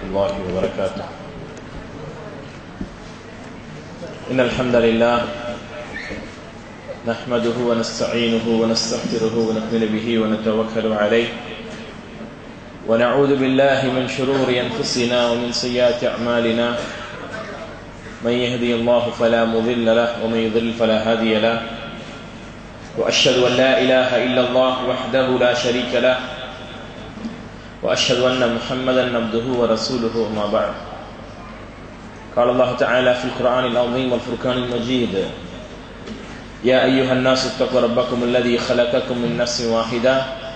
الله وبركاته إن الحمد لله نحمده ونستعينه ونستغفره ونؤمن به ونتوكل عليه ونعوذ بالله من شرور أنفسنا ومن سيئات أعمالنا من يهدي الله فلا مضل له ومن يضلل فلا هادي له وأشهد أن لا إله إلا الله وحده لا شريك له واشهد ان محمدا عبده ورسوله اما بعد قال الله تعالى في القران العظيم والفرقان المجيد يا ايها الناس اتقوا ربكم الذي خلقكم من نفس واحده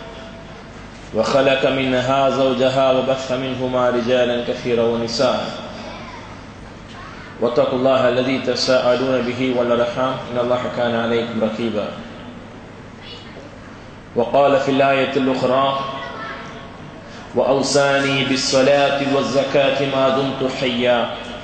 وخلق منها زوجها وبث منهما رجالا كثيرا ونساء واتقوا الله الذي تساءلون به والارحام ان الله كان عليكم رقيبا وقال في الايه الاخرى وأوصاني بالصلاة والزكاة ما دمت حيا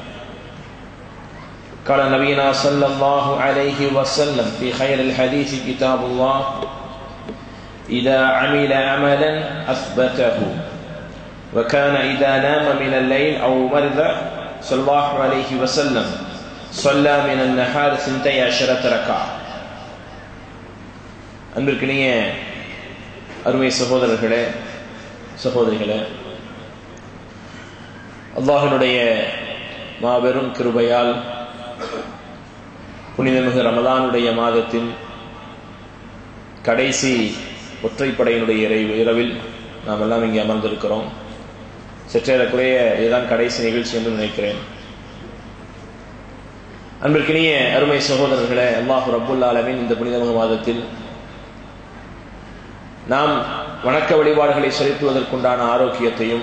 قال نبينا صلى الله عليه وسلم في خير الحديث كتاب الله إذا عمل عملا أثبته وكان إذا نام من الليل أو مرض صلى الله عليه وسلم صلى من النهار ثنتي عشرة ركعة அன்பிற்கினிய அருமை சகோதரர்களே சகோதரிகளே அல்லாஹினுடைய மாபெரும் கிருபையால் புனிதமிகு ரமதானுடைய மாதத்தின் கடைசி ஒற்றைப்படையினுடைய இறைவு இரவில் நாம் எல்லாம் இங்கே அமர்ந்திருக்கிறோம் சற்றேறக்குறைய இதுதான் கடைசி நிகழ்ச்சி என்று நினைக்கிறேன் அன்பிற்கினிய அருமை சகோதரர்களே அல்லாஹு ரபுல்லாலமின் இந்த புனிதமிகு மாதத்தில் நாம் வணக்க வழிபாடுகளை செலுத்துவதற்குண்டான ஆரோக்கியத்தையும்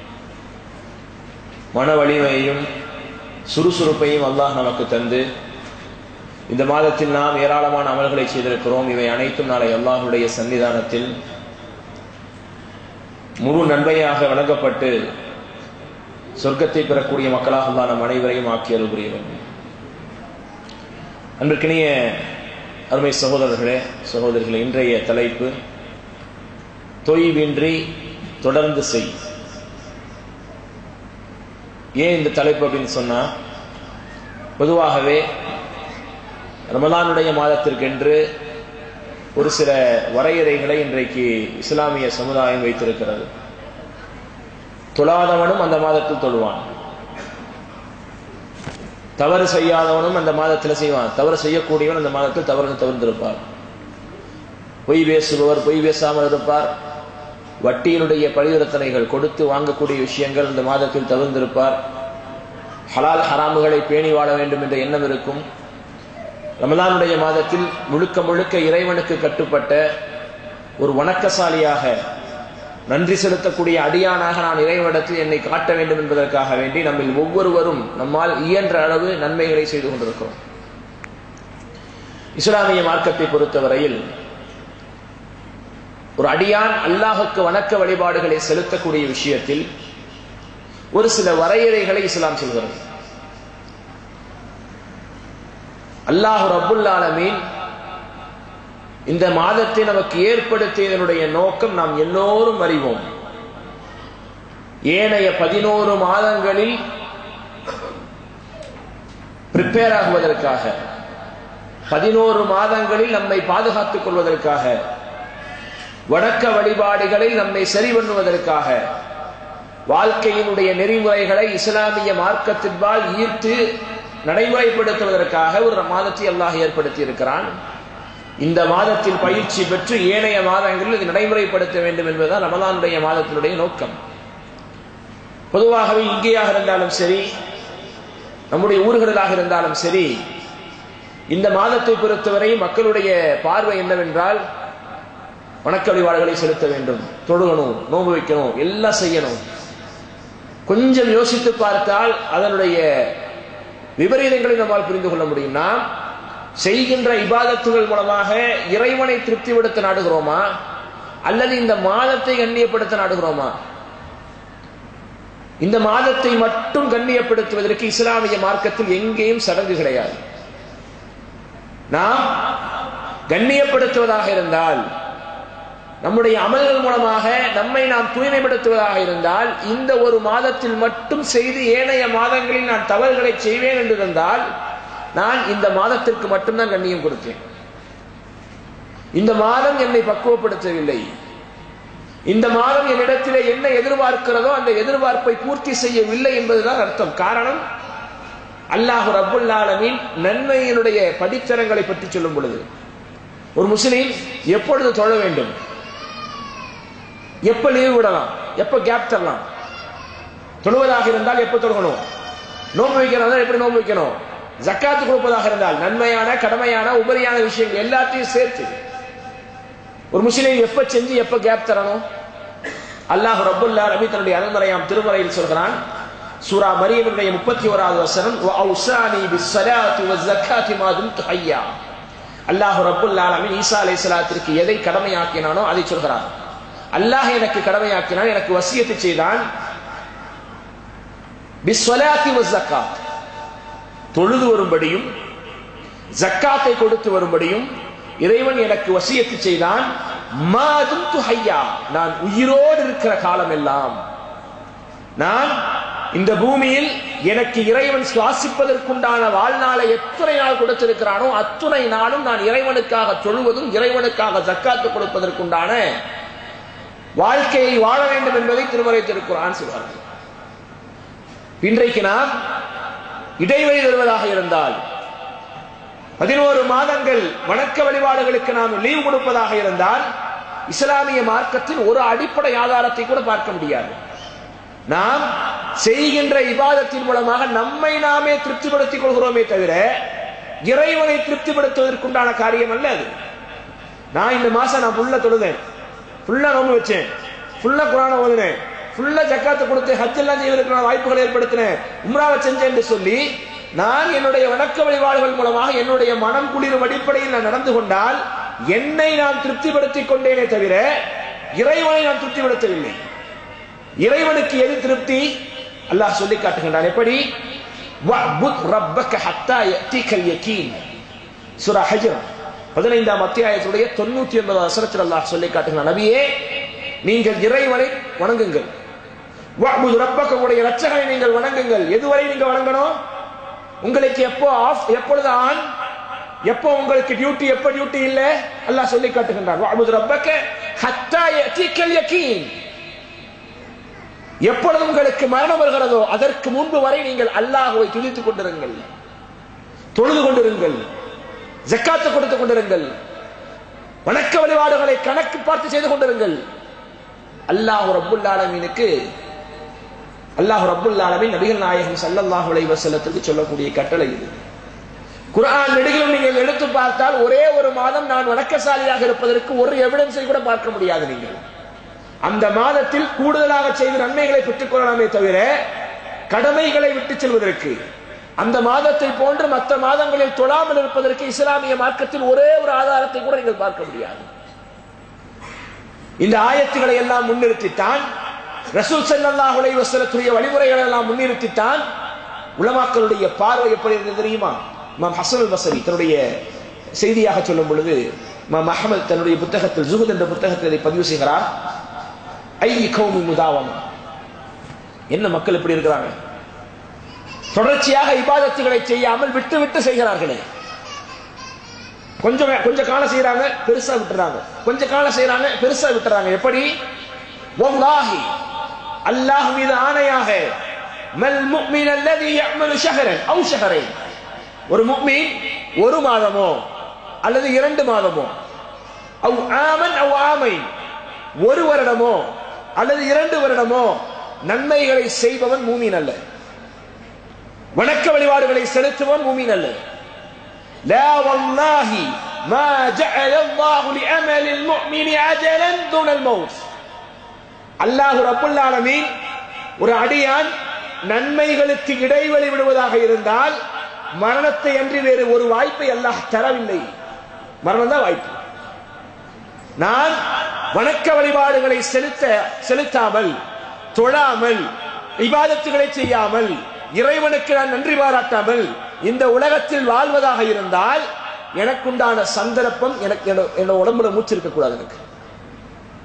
மன வலிமையையும் சுறுசுறுப்பையும் அல்லாஹ் நமக்கு தந்து இந்த மாதத்தில் நாம் ஏராளமான அமல்களை செய்திருக்கிறோம் இவை அனைத்தும் நாளை அல்லாஹுடைய சன்னிதானத்தில் முழு நன்மையாக வழங்கப்பட்டு சொர்க்கத்தை பெறக்கூடிய மக்களாக அல்லா நம் அனைவரையும் ஆக்கி அருள்புரியவன் அன்பிற்கினிய அருமை சகோதரர்களே சகோதரிகளே இன்றைய தலைப்பு தொய்வின்றி தொடர்ந்து செய் ஏன் இந்த தலைப்பு அப்படின்னு சொன்னா பொதுவாகவே ரமலானுடைய மாதத்திற்கென்று ஒரு சில வரையறைகளை இன்றைக்கு இஸ்லாமிய சமுதாயம் வைத்திருக்கிறது தொழாதவனும் அந்த மாதத்தில் தொழுவான் தவறு செய்யாதவனும் அந்த மாதத்தில் செய்வான் தவறு செய்யக்கூடியவன் அந்த மாதத்தில் தவறு தவிர்த்திருப்பார் பொய் பேசுபவர் பொய் பேசாமல் இருப்பார் வட்டியினுடைய பரிவர்த்தனைகள் கொடுத்து வாங்கக்கூடிய விஷயங்கள் இந்த மாதத்தில் தவிர்ந்திருப்பார் ஹலால் ஹராமுகளை பேணி வாழ வேண்டும் என்ற எண்ணம் இருக்கும் ரமலானுடைய மாதத்தில் முழுக்க முழுக்க இறைவனுக்கு கட்டுப்பட்ட ஒரு வணக்கசாலியாக நன்றி செலுத்தக்கூடிய அடியானாக நான் இறைவனிடத்தில் என்னை காட்ட வேண்டும் என்பதற்காக வேண்டி நம்மில் ஒவ்வொருவரும் நம்மால் இயன்ற அளவு நன்மைகளை செய்து கொண்டிருக்கிறோம் இஸ்லாமிய மார்க்கத்தை பொறுத்தவரையில் ஒரு அடியான் அல்லாஹுக்கு வணக்க வழிபாடுகளை செலுத்தக்கூடிய விஷயத்தில் ஒரு சில வரையறைகளை இஸ்லாம் சொல்கிறது அல்லாஹு ரபுல்லாலமீன் இந்த மாதத்தை நமக்கு ஏற்படுத்தியதனுடைய நோக்கம் நாம் எல்லோரும் அறிவோம் ஏனைய பதினோரு மாதங்களில் பிரிப்பேர் ஆகுவதற்காக பதினோரு மாதங்களில் நம்மை பாதுகாத்துக் கொள்வதற்காக வணக்க வழிபாடுகளை நம்மை சரி பண்ணுவதற்காக வாழ்க்கையினுடைய நெறிமுறைகளை இஸ்லாமிய மார்க்கத்தின்பால் ஈர்த்து நடைமுறைப்படுத்துவதற்காக ஒரு மாதத்தை அல்லாஹ் ஏற்படுத்தி இருக்கிறான் இந்த மாதத்தில் பயிற்சி பெற்று ஏனைய மாதங்களில் இது நடைமுறைப்படுத்த வேண்டும் என்பதுதான் ரமலானுடைய மாதத்தினுடைய நோக்கம் பொதுவாகவே இங்கேயாக இருந்தாலும் சரி நம்முடைய ஊர்களிலாக இருந்தாலும் சரி இந்த மாதத்தை பொறுத்தவரை மக்களுடைய பார்வை என்னவென்றால் வணக்க வழிபாடுகளை செலுத்த வேண்டும் தொழுகணும் நோம்பு வைக்கணும் எல்லாம் செய்யணும் கொஞ்சம் யோசித்து பார்த்தால் அதனுடைய விபரீதங்களை நம்மால் புரிந்து கொள்ள முடியும் நாம் செய்கின்ற இபாதத்துகள் மூலமாக இறைவனை திருப்திப்படுத்த நாடுகிறோமா அல்லது இந்த மாதத்தை கண்ணியப்படுத்த நாடுகிறோமா இந்த மாதத்தை மட்டும் கண்ணியப்படுத்துவதற்கு இஸ்லாமிய மார்க்கத்தில் எங்கேயும் சடங்கு கிடையாது நாம் கண்ணியப்படுத்துவதாக இருந்தால் நம்முடைய அமல்கள் மூலமாக நம்மை நாம் தூய்மைப்படுத்துவதாக இருந்தால் இந்த ஒரு மாதத்தில் மட்டும் செய்து ஏனைய மாதங்களில் நான் தவறுகளை செய்வேன் என்று இருந்தால் நான் இந்த மாதத்திற்கு மட்டும்தான் கண்ணியம் கொடுத்தேன் இந்த மாதம் என்னை பக்குவப்படுத்தவில்லை இந்த மாதம் என்னிடத்திலே என்ன எதிர்பார்க்கிறதோ அந்த எதிர்பார்ப்பை பூர்த்தி செய்யவில்லை என்பதுதான் அர்த்தம் காரணம் அல்லாஹு ரப்புல் ஆலமீன் நன்மையினுடைய படித்தரங்களை பற்றி சொல்லும் பொழுது ஒரு முஸ்லீம் எப்பொழுது தொழ வேண்டும் எப்ப லீவு விடலாம் எப்ப கேப் தரலாம் தொழுவதாக இருந்தால் எப்ப தொழுகணும் நோன்பு வைக்கிறதா எப்படி நோன்பு வைக்கணும் ஜக்காத்து கொடுப்பதாக இருந்தால் நன்மையான கடமையான உபரியான விஷயங்கள் எல்லாத்தையும் சேர்த்து ஒரு முஸ்லீம் எப்ப செஞ்சு எப்ப கேப் தரணும் அல்லாஹ் ரபுல்லா ரபி தன்னுடைய அருள்மறையாம் திருமறையில் சொல்கிறான் சூரா மரியமுடைய முப்பத்தி ஓராவது வசனம் வஅௌசானி பிஸ்ஸலாத்தி வஸ்ஸகாத்தி மா தும்து ஹய்யா அல்லாஹ் ரப்புல் ஆலமீன் ஈசா அலைஹிஸ்ஸலாத்திற்கு எதை கடமையாக்கினானோ அதை சொல்கிறான் அல்லாஹ் எனக்கு கடமையாக்கினான் எனக்கு வசியத்து செய்தான் பிஸ்ஸலாத்தி வஸ்ஸகாத் தொழுது வரும்படியும் ஜக்காத்தை கொடுத்து வரும்படியும் இறைவன் எனக்கு வசியத்து செய்தான் மாதும் துஹையா நான் உயிரோடு இருக்கிற காலம் எல்லாம் நான் இந்த பூமியில் எனக்கு இறைவன் சுவாசிப்பதற்குண்டான வாழ்நாளை எத்தனை நாள் கொடுத்திருக்கிறானோ அத்துணை நாளும் நான் இறைவனுக்காக தொழுவதும் இறைவனுக்காக ஜக்காத்து கொடுப்பதற்குண்டான வாழ்க்கையை வாழ வேண்டும் என்பதை திருமறை திருக்குறான் சொல்வார்கள் இன்றைக்கு நாம் இடைவெளி தருவதாக இருந்தால் பதினோரு மாதங்கள் வணக்க வழிபாடுகளுக்கு நாம் லீவ் கொடுப்பதாக இருந்தால் இஸ்லாமிய மார்க்கத்தில் ஒரு அடிப்படை ஆதாரத்தை கூட பார்க்க முடியாது நாம் செய்கின்ற இபாதத்தின் மூலமாக நம்மை நாமே திருப்திப்படுத்திக் கொள்கிறோமே தவிர இறைவனை திருப்திப்படுத்துவதற்குண்டான காரியம் அல்ல அது நான் இந்த மாசம் நான் ஃபுல்லா தொழுதேன் ஃபுல்லா நோம்பு வச்சேன் ஃபுல்லா குரான ஓதுனேன் ஃபுல்லா ஜக்காத்து கொடுத்து ஹஜ் எல்லாம் செய்வதற்கான வாய்ப்புகளை ஏற்படுத்தினேன் உம்ராவை செஞ்சேன் என்று சொல்லி நான் என்னுடைய வணக்க வழிபாடுகள் மூலமாக என்னுடைய மனம் குளிரும் அடிப்படையில் நான் நடந்து கொண்டால் என்னை நான் திருப்திப்படுத்திக் கொண்டேனே தவிர இறைவனை நான் திருப்திப்படுத்தவில்லை இறைவனுக்கு எது திருப்தி அல்லாஹ் சொல்லி காட்டுகின்றான் எப்படி வஅ்புத் ரப்பக ஹத்தா யஅதிகல் யகீன் சூரா ஹஜ்ர் பதினைந்தாம் அத்தியாயத்துடைய தொண்ணூத்தி ஒன்பது வசனத்தில் அல்லாஹ் சொல்லி காட்டுகிறான் நபியே நீங்கள் இறைவனை வணங்குங்கள் வஅ்புத் ரப்பக உடைய இரட்சகனை நீங்கள் வணங்குங்கள் எதுவரை நீங்க வணங்கணும் உங்களுக்கு எப்போ ஆஃப் எப்பொழுது ஆன் எப்போ உங்களுக்கு டியூட்டி எப்போ டியூட்டி இல்ல அல்லாஹ் சொல்லி காட்டுகின்றான் வஅ்புத் ரப்பக ஹத்தா யஅதிகல் யகீன் எப்பொழுது உங்களுக்கு மரணம் வருகிறதோ அதற்கு முன்பு வரை நீங்கள் அல்லாஹுவை துதித்துக் கொண்டிருங்கள் தொழுது கொண்டிருங்கள் ஜக்காத்து கொடுத்துக் கொண்டிருங்கள் வணக்க வழிபாடுகளை கணக்கு பார்த்து செய்து கொண்டிருங்கள் அல்லாஹ் ரப்புல் ஆலமீனுக்கு அல்லாஹ் ரப்புல் ஆலமீன் நபிகள் நாயகம் ஸல்லல்லாஹு அலைஹி வஸல்லத்துக்கு சொல்லக்கூடிய கட்டளை இது குர்ஆன் நெடுகிலும் நீங்கள் எடுத்து பார்த்தால் ஒரே ஒரு மாதம் நான் வணக்கசாலியாக இருப்பதற்கு ஒரு எவிடன்ஸை கூட பார்க்க முடியாது நீங்கள் அந்த மாதத்தில் கூடுதலாக செய்த நன்மைகளை பெற்றுக் கொள்ளலாமே தவிர கடமைகளை விட்டு செல்வதற்கு அந்த மாதத்தை போன்று மற்ற மாதங்களில் தொழாமல் இருப்பதற்கு இஸ்லாமிய மார்க்கத்தில் ஒரே ஒரு ஆதாரத்தை கூட நீங்கள் பார்க்க முடியாது இந்த ஆயத்துக்களை எல்லாம் முன்னிறுத்தித்தான் ரசூல் ஸல்லல்லாஹு அலைஹி வஸல்லத்துடைய வழிமுறைகளை எல்லாம் முன்னிறுத்தித்தான் உலமாக்களுடைய பார்வை எப்படி இருந்தது தெரியுமா இமாம் ஹசன் அல் பஸ்ரி தன்னுடைய செய்தியாக சொல்லும் பொழுது இமாம் அஹமது தன்னுடைய புத்தகத்தில் ஜுஹுத் என்ற புத்தகத்தில் இதை பதிவு செய்கிறார் ஐ கௌமி முதாவம் என்ன மக்கள் எப்படி இருக்கிறாங்க தொடர்ச்சியாக இபாதத்துகளை செய்யாமல் விட்டு விட்டு செய்கிறார்களே கொஞ்சம் கொஞ்ச காலம் செய்யறாங்க பெருசா விட்டுறாங்க கொஞ்ச காலம் செய்யறாங்க பெருசா விட்டுறாங்க எப்படி வல்லாஹி அல்லாஹ் மீது ஆணையாக மல் முஃமின் அல்லதி يعمل شهرا او شهرين ஒரு முஃமின் ஒரு மாதமோ அல்லது இரண்டு மாதமோ அவ் ஆமன் அவ் ஆமை ஒரு வருடமோ அல்லது இரண்டு வருடமோ நன்மைகளை செய்பவன் மூமின் அல்ல வணக்க வழிபாடுகளை செலுத்துவன் மூமின் அல்ல لا والله ما جعل الله لأمل المؤمن عجلا دون الموت அல்லாஹ் ரப்புல் ஆலமீன் ஒரு அடியான் நன்மைகளுக்கு இடைவெளி விடுவதாக இருந்தால் மரணத்தை அன்றி வேறு ஒரு வாய்ப்பை அல்லாஹ் தரவில்லை மரணம் தான் வாய்ப்பு நான் வணக்க வழிபாடுகளை செலுத்த செலுத்தாமல் தொழாமல் இபாதத்துகளை செய்யாமல் இறைவனுக்கு நான் நன்றி பாராட்டாமல் இந்த உலகத்தில் வாழ்வதாக இருந்தால் எனக்குண்டான சந்தர்ப்பம் எனக்கு என்னோட உடம்புல மூச்சு இருக்கக்கூடாது எனக்கு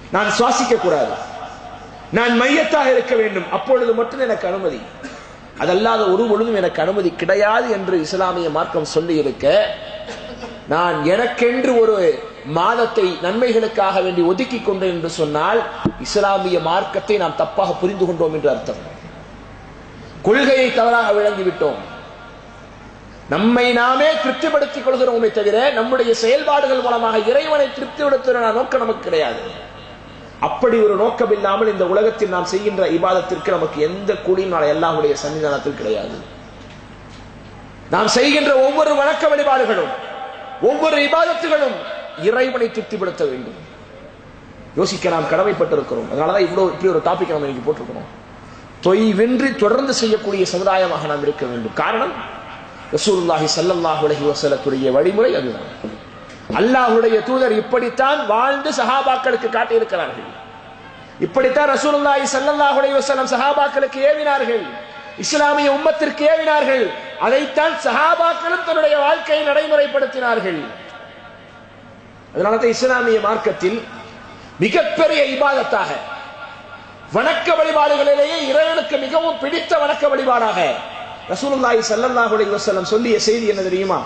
நான் சுவாசிக்க கூடாது நான் மையத்தாக இருக்க வேண்டும் அப்பொழுது மட்டும் எனக்கு அனுமதி அதல்லாத ஒரு பொழுதும் எனக்கு அனுமதி கிடையாது என்று இஸ்லாமிய மார்க்கம் சொல்லி இருக்க நான் எனக்கென்று ஒரு மாதத்தை நன்மைகளுக்காக வேண்டி ஒதுக்கி கொண்டேன் என்று சொன்னால் இஸ்லாமிய மார்க்கத்தை நாம் தப்பாக புரிந்து கொண்டோம் என்று அர்த்தம் கொள்கையை தவறாக விளங்கிவிட்டோம் நம்மை நாமே திருப்திப்படுத்திக் கொள்கிறோமே தவிர நம்முடைய செயல்பாடுகள் மூலமாக இறைவனை திருப்திப்படுத்துகிற நோக்கம் நமக்கு கிடையாது அப்படி ஒரு நோக்கம் இல்லாமல் இந்த உலகத்தில் நாம் செய்கின்ற இபாதத்திற்கு நமக்கு எந்த கூலியும் நாளை எல்லாருடைய சன்னிதானத்தில் கிடையாது நாம் செய்கின்ற ஒவ்வொரு வணக்க வழிபாடுகளும் ஒவ்வொரு இபாதத்துகளும் இறைவனை திருப்திப்படுத்த வேண்டும் யோசிக்க நாம் கடமைப்பட்டிருக்கிறோம் அதனாலதான் இவ்வளவு இப்படி ஒரு டாபிக் நம்ம இன்னைக்கு போட்டிருக்கிறோம் தொய்வின்றி தொடர்ந்து செய்யக்கூடிய சமுதாயமாக நாம் இருக்க வேண்டும் காரணம் ரசூலுல்லாஹி ஸல்லல்லாஹு அலைஹி வஸல்லத்துடைய வழிமுறை அதுதான் அல்லாஹ்வுடைய தூதர் இப்படித்தான் வாழ்ந்து சஹாபாக்களுக்கு காட்டியிருக்கிறார்கள் இப்படித்தான் ரசூலுல்லாஹி ஸல்லல்லாஹு அலைஹி வஸல்லம் சஹாபாக்களுக்கு ஏவினார்கள் இஸ்லாமிய உம்மத்திற்கு ஏவினார்கள் அதைத்தான் சஹாபாக்களும் தன்னுடைய வாழ்க்கையை நடைமுறைப்படுத்தினார்கள் அதனால தான் இஸ்லாமிய மார்க்கத்தில் மிகப்பெரிய இபாதத்தாக வணக்க வழிபாடுகளிலேயே இறைவனுக்கு மிகவும் பிடித்த வணக்க வழிபாடாக ரசூலுல்லாஹி ஸல்லல்லாஹு அலைஹி வஸல்லம் சொல்லிய செய்தி என்ன தெரியுமா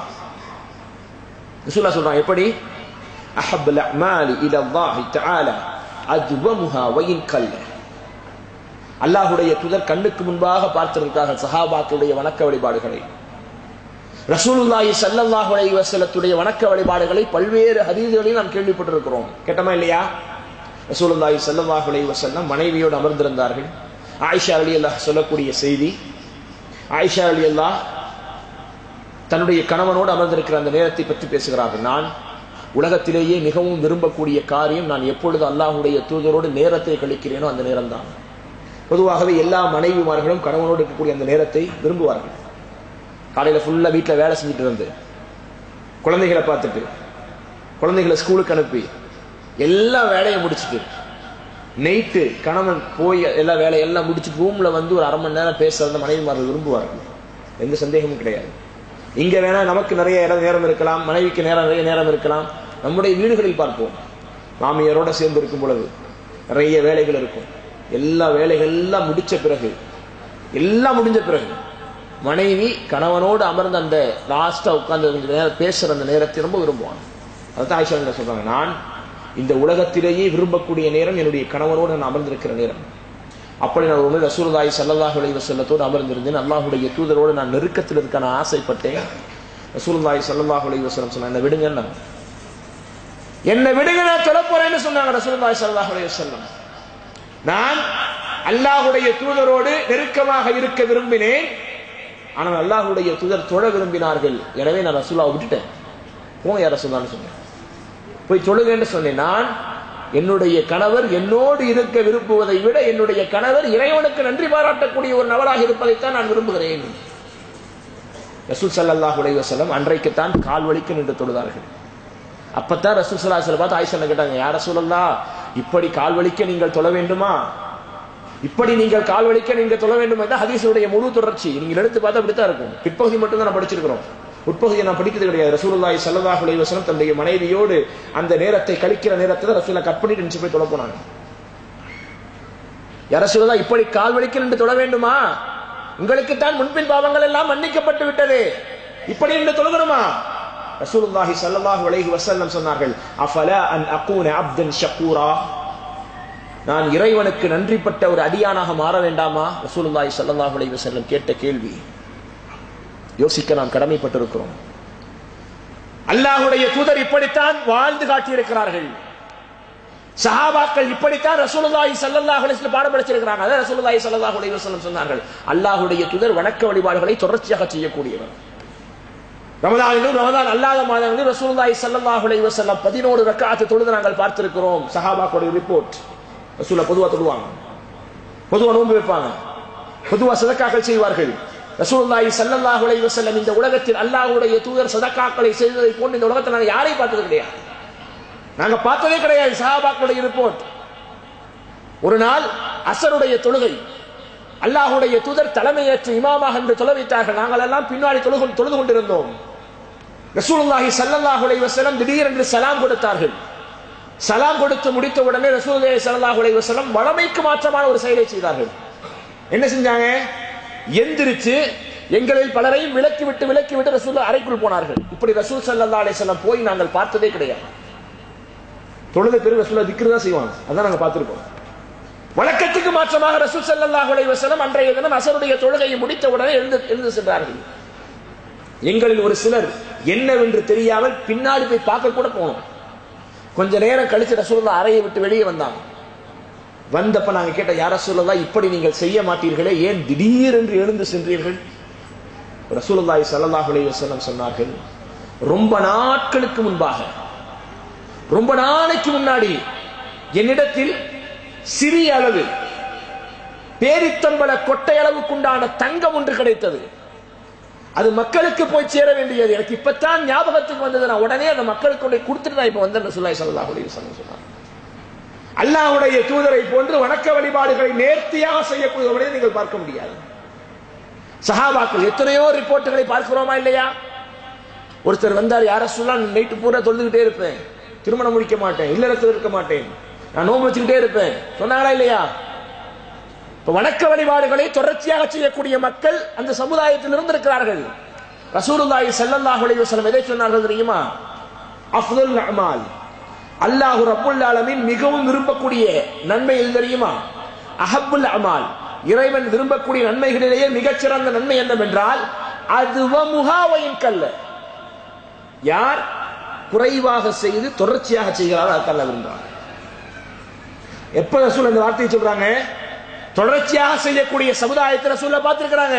ரசூலா சொல்றான் எப்படி அஹப்பல் அமாலி இல அல்லாஹி தஆலா அத்வமுஹா வயின் கல்ல அல்லாஹ்வுடைய தூதர் கண்ணுக்கு முன்பாக பார்த்திருக்கிறார்கள் சஹாபாக்களுடைய வணக்க வழிபாடுகளை ரசூலுல்லாஹி ஸல்லல்லாஹு அலைஹி வஸல்லத்துடைய வணக்க வழிபாடுகளை பல்வேறு ஹதீதுகளில் நாம் கேள்விப்பட்டிருக்கிறோம் கேட்டமா இல்லையா ரசூலுல்லாஹி ஸல்லல்லாஹு அலைஹி வஸல்லம் மனைவியோடு அமர்ந்திருந்தார்கள் ஆயிஷா ரலியல்லாஹு சொல்லக்கூடிய செய்தி ஆயிஷா ரலியல்லாஹு தன்னுடைய கணவனோடு அமர்ந்திருக்கிற அந்த நேரத்தை பற்றி பேசுகிறார்கள் நான் உலகத்திலேயே மிகவும் விரும்பக்கூடிய காரியம் நான் எப்பொழுது அல்லாஹுடைய தூதரோடு நேரத்தை கழிக்கிறேனோ அந்த நேரம்தான் பொதுவாகவே எல்லா மனைவிமார்களும் கணவனோடு இருக்கக்கூடிய அந்த நேரத்தை விரும்புவார்கள் காலையில ஃபுல்லா வீட்டில் வேலை செஞ்சுட்டு இருந்து குழந்தைகளை பார்த்துட்டு குழந்தைகளை ஸ்கூலுக்கு அனுப்பி எல்லா வேலையும் முடிச்சுட்டு நைட்டு கணவன் போய் எல்லா வேலையெல்லாம் முடிச்சுட்டு ரூம்ல வந்து ஒரு அரை மணி நேரம் பேசுறத மனைவிமார்கள் விரும்புவார்கள் எந்த சந்தேகமும் கிடையாது இங்க வேணா நமக்கு நிறைய இடம் நேரம் இருக்கலாம் மனைவிக்கு நேரம் நிறைய நேரம் இருக்கலாம் நம்முடைய வீடுகளில் பார்ப்போம் மாமியாரோட சேர்ந்து இருக்கும் பொழுது நிறைய வேலைகள் இருக்கும் எல்லா வேலைகள் எல்லாம் முடிச்ச பிறகு எல்லாம் முடிஞ்ச பிறகு மனைவி கணவனோடு அமர்ந்த அந்த லாஸ்டா உட்கார்ந்து கொஞ்ச நேரம் பேசுற அந்த நேரத்தை ரொம்ப விரும்புவாங்க அதான் ஆயிஷா என்ன சொல்றாங்க நான் இந்த உலகத்திலேயே விரும்பக்கூடிய நேரம் என்னுடைய கணவனோடு நான் அமர்ந்திருக்கிற நேரம் அப்படி நான் ஒரு ரசூலுல்லாஹி ஸல்லல்லாஹு அலைஹி வஸல்லத்தோடு அமர்ந்திருந்தேன் அல்லாஹ்வுடைய தூதரோடு நான் நெருக்கத்தில் இருக்க நான் ஆசைப்பட்டேன் ரசூலுல்லாஹி ஸல்லல்லாஹு அலைஹி வஸல்லம் சொன்னாங்க என்ன விடுங்க என்ன விடுங்க நான் தொழ போறேன்னு சொன்னாங்க ரசூலுல்லாஹி ஸல்லல்லாஹு அலைஹி வஸல்லம் நான் அல்லாஹ்வுடைய தூதரோடு நெருக்கமாக இருக்க விரும்பினேன் ஆனால் அல்லாஹ்வுடைய தூதர் தொழ விரும்பினார்கள் எனவே நான் ரசூலாவை விட்டுட்டேன் போங்க யார் ரசூலான்னு சொன்னேன் போய் தொழுகன்னு சொன்னேன் நான் என்னுடைய கணவர் என்னோடு இருக்க விரும்புவதை விட என்னுடைய கணவர் இறைவனுக்கு நன்றி பாராட்டக்கூடிய ஒரு நபராக இருப்பதைத்தான் நான் விரும்புகிறேன் ரசூல் சல்லாஹ் உலைவசலம் அன்றைக்குத்தான் கால் வலிக்கு நின்று தொழுதார்கள் அப்பத்தான் ரசூல் சல்லா சில பார்த்து ஆயிஷா கேட்டாங்க யார் ரசூலல்லா இப்படி கால் வலிக்க நீங்கள் தொழ வேண்டுமா இப்படி நீங்கள் கால் வலிக்க நீங்கள் தொழ வேண்டும் என்ற ஹதீஸுடைய முழு தொடர்ச்சி நீங்கள் எடுத்து பார்த்தா அப்படித்தான் இருக்கும் பிற்பகுதி மட்டும் தான் நான் படிச்சிருக்கிறோம் உட்பகுதியை நான் படிக்கிறது கிடையாது ரசூலுல்லாஹி ஸல்லல்லாஹு அலைஹி வஸல்லம் தன்னுடைய மனைவியோடு அந்த நேரத்தை கழிக்கிற நேரத்தை தான் ரசூலை கட் பண்ணிட்டு நின்று போய் தொழ போனாங்க யார சொல்லலாம் இப்படி கால் வலிக்க நின்று தொழ வேண்டுமா உங்களுக்கு தான் முன்பின் பாவங்கள் எல்லாம் மன்னிக்கப்பட்டு விட்டது இப்படி நின்று தொழுகிறோமா ரசூலுல்லாஹி ஸல்லல்லாஹு அலைஹி வஸல்லம் சொன்னார்கள் அஃபலா அன் அகூன அப்தன் ஷக்கூரா நான் இறைவனுக்கு நன்றிப்பட்ட ஒரு அடியானாக மாற வேண்டாமா ரசூலுல்லாஹி ஸல்லல்லாஹு அலைஹி வஸல்லம் கேட்ட கேள்வி யோசிக்க நாம் கடமைப்பட்டிருக்கிறோம் அல்லாஹுடைய தூதர் இப்படித்தான் வாழ்ந்து காட்டியிருக்கிறார்கள் சஹாபாக்கள் இப்படித்தான் ரசூலுல்லாஹி ஸல்லல்லாஹு அலைஹி வஸல்லம் பாடம் படிச்சிருக்கிறாங்க அதான் ரசூலுல்லாஹி ஸல்லல்லாஹு அலைஹி வஸல்லம் சொன்னார்கள் அல்லாஹ்வுடைய தூதர் வணக்க வழிபாடுகளை தொடர்ச்சியாக செய்யக்கூடியவர் ரமதானிலும் ரமதான் அல்லாத மாதங்களிலும் ரசூலுல்லாஹி ஸல்லல்லாஹு அலைஹி வஸல்லம் 11 ரக்காத்து தொழுது நாங்கள் பார்த்திருக்கிறோம் சஹாபாக்களுடைய ரிப்போர்ட் ரசூலை பொதுவா தொழுவாங்க பொதுவா நோன்பு வைப்பாங்க பொதுவா சதக்காக்கள் செய்வார்கள் ரசூலுல்லாஹி ஸல்லல்லாஹு அலைஹி வஸல்லம் இந்த உலகத்தில் அல்லாஹ்வுடைய தூதர் சதக்காக்களை செய்ததை போன்று இந்த உலகத்தில் நாங்கள் யாரையும் பார்த்தது கிடையாது நாங்க பார்த்ததே கிடையாது சஹாபாக்களுடைய ரிப்போர்ட் ஒரு நாள் அசருடைய தொழுகை அல்லாஹுடைய தூதர் தலைமையேற்று இமாமாக என்று தொலை வைத்தார்கள் நாங்கள் எல்லாம் பின்னாடி தொழுது தொழுது கொண்டிருந்தோம் ரசூலுல்லாஹி ஸல்லல்லாஹு அலைஹி வஸல்லம் திடீரென்று சலாம் கொடுத்தார்கள் சலாம் கொடுத்து முடித்த உடனே ரசூலுல்லாஹி ஸல்லல்லாஹு அலைஹி வஸல்லம் வளமைக்கு மாற்றமான ஒரு செயலை செய்தார்கள் என்ன செஞ்சாங்க எந்திரிச்சு எங்களில் பலரையும் விலக்கி விட்டு விலக்கி விட்டு ரசூல் அறைக்குள் போனார்கள் இப்படி ரசூல் ஸல்லல்லாஹு அலைஹி வஸல்லம் போய் நாங்கள் பார்த்ததே கிடையாது தொழுத பேர் ரசூலா திக்ரு தான் செய்வாங்க அதான் நாங்க பார்த்திருக்கோம் வழக்கத்துக்கு மாற்றமாக ரசூல் ஸல்லல்லாஹு அலைஹி வஸல்லம் அன்றைய தினம் அசருடைய தொழுகையை முடித்த உடனே எழுந்து எழுந்து சென்றார்கள் எங்களில் ஒரு சிலர் என்னவென்று தெரியாமல் பின்னாடி போய் பார்க்க கூட போனோம் கொஞ்ச நேரம் கழிச்சு ரசூலுல்லாஹ் அறையை விட்டு வெளியே வந்தாங்க வந்தப்ப நாங்க கேட்ட யார சொல்லலாம் இப்படி நீங்கள் செய்ய மாட்டீர்களே ஏன் திடீரென்று எழுந்து சென்றீர்கள் ரசூலுல்லாஹி ஸல்லல்லாஹு அலைஹி வஸல்லம் சொன்னார்கள் ரொம்ப நாட்களுக்கு முன்பாக ரொம்ப நாளைக்கு முன்னாடி என்னிடத்தில் சிறிய அளவு பேரித்தம்பள கொட்டை அளவுக்குண்டான தங்கம் ஒன்று கிடைத்தது அது மக்களுக்கு போய் சேர வேண்டியது எனக்கு இப்பதான் ஞாபகத்துக்கு வந்தது நான் உடனே அந்த மக்களுக்கு கொண்டு கொடுத்துட்டு நான் இப்ப வந்தேன் ரசூலுல்லாஹி ஸல்லல்லாஹு அலைஹி வஸல்லம் சொன்னாங்க அல்லாஹ்வுடைய தூதரை போன்று வணக்க வழிபாடுகளை நேர்த்தியாக செய்யக்கூடியவரை நீங்கள் பார்க்க முடியாது சஹாபாக்கள் எத்தனையோ ரிப்போர்ட்டுகளை பார்க்கிறோமா இல்லையா ஒருத்தர் வந்தார் யார சொல்லா நைட்டு பூரா தொழுதுகிட்டே இருப்பேன் திருமணம் முடிக்க மாட்டேன் இல்லறத்தில் இருக்க மாட்டேன் நான் நோம்பு வச்சுக்கிட்டே இருப்பேன் சொன்னாங்களா இல்லையா இப்ப வணக்க வழிபாடுகளை தொடர்ச்சியாக செய்யக்கூடிய மக்கள் அந்த சமுதாயத்தில் இருந்திருக்கிறார்கள் ரசூலுல்லாஹி ஸல்லல்லாஹு அலைஹி வஸல்லம் எதை சொன்னார்கள் தெரியுமா அஃதல் அமால் அல்லாஹ் ரப்புல் ஆலமீன் மிகவும் விரும்பக்கூடிய நன்மை எது தெரியுமா அஹப்புல் அமால் இறைவன் விரும்பக்கூடிய நன்மைகளிலேயே மிகச்சிறந்த நன்மை என்னவென்றால் அதுவ முகாவையின் கல்ல யார் குறைவாக செய்து தொடர்ச்சியாக செய்கிறாரோ அதுக்கல்ல விரும்புகிறார் எப்ப ரசூல் இந்த வார்த்தையை சொல்றாங்க தொடர்ச்சியாக செய்யக்கூடிய சமுதாயத்தை ரசூல்ல பார்த்திருக்கிறாங்க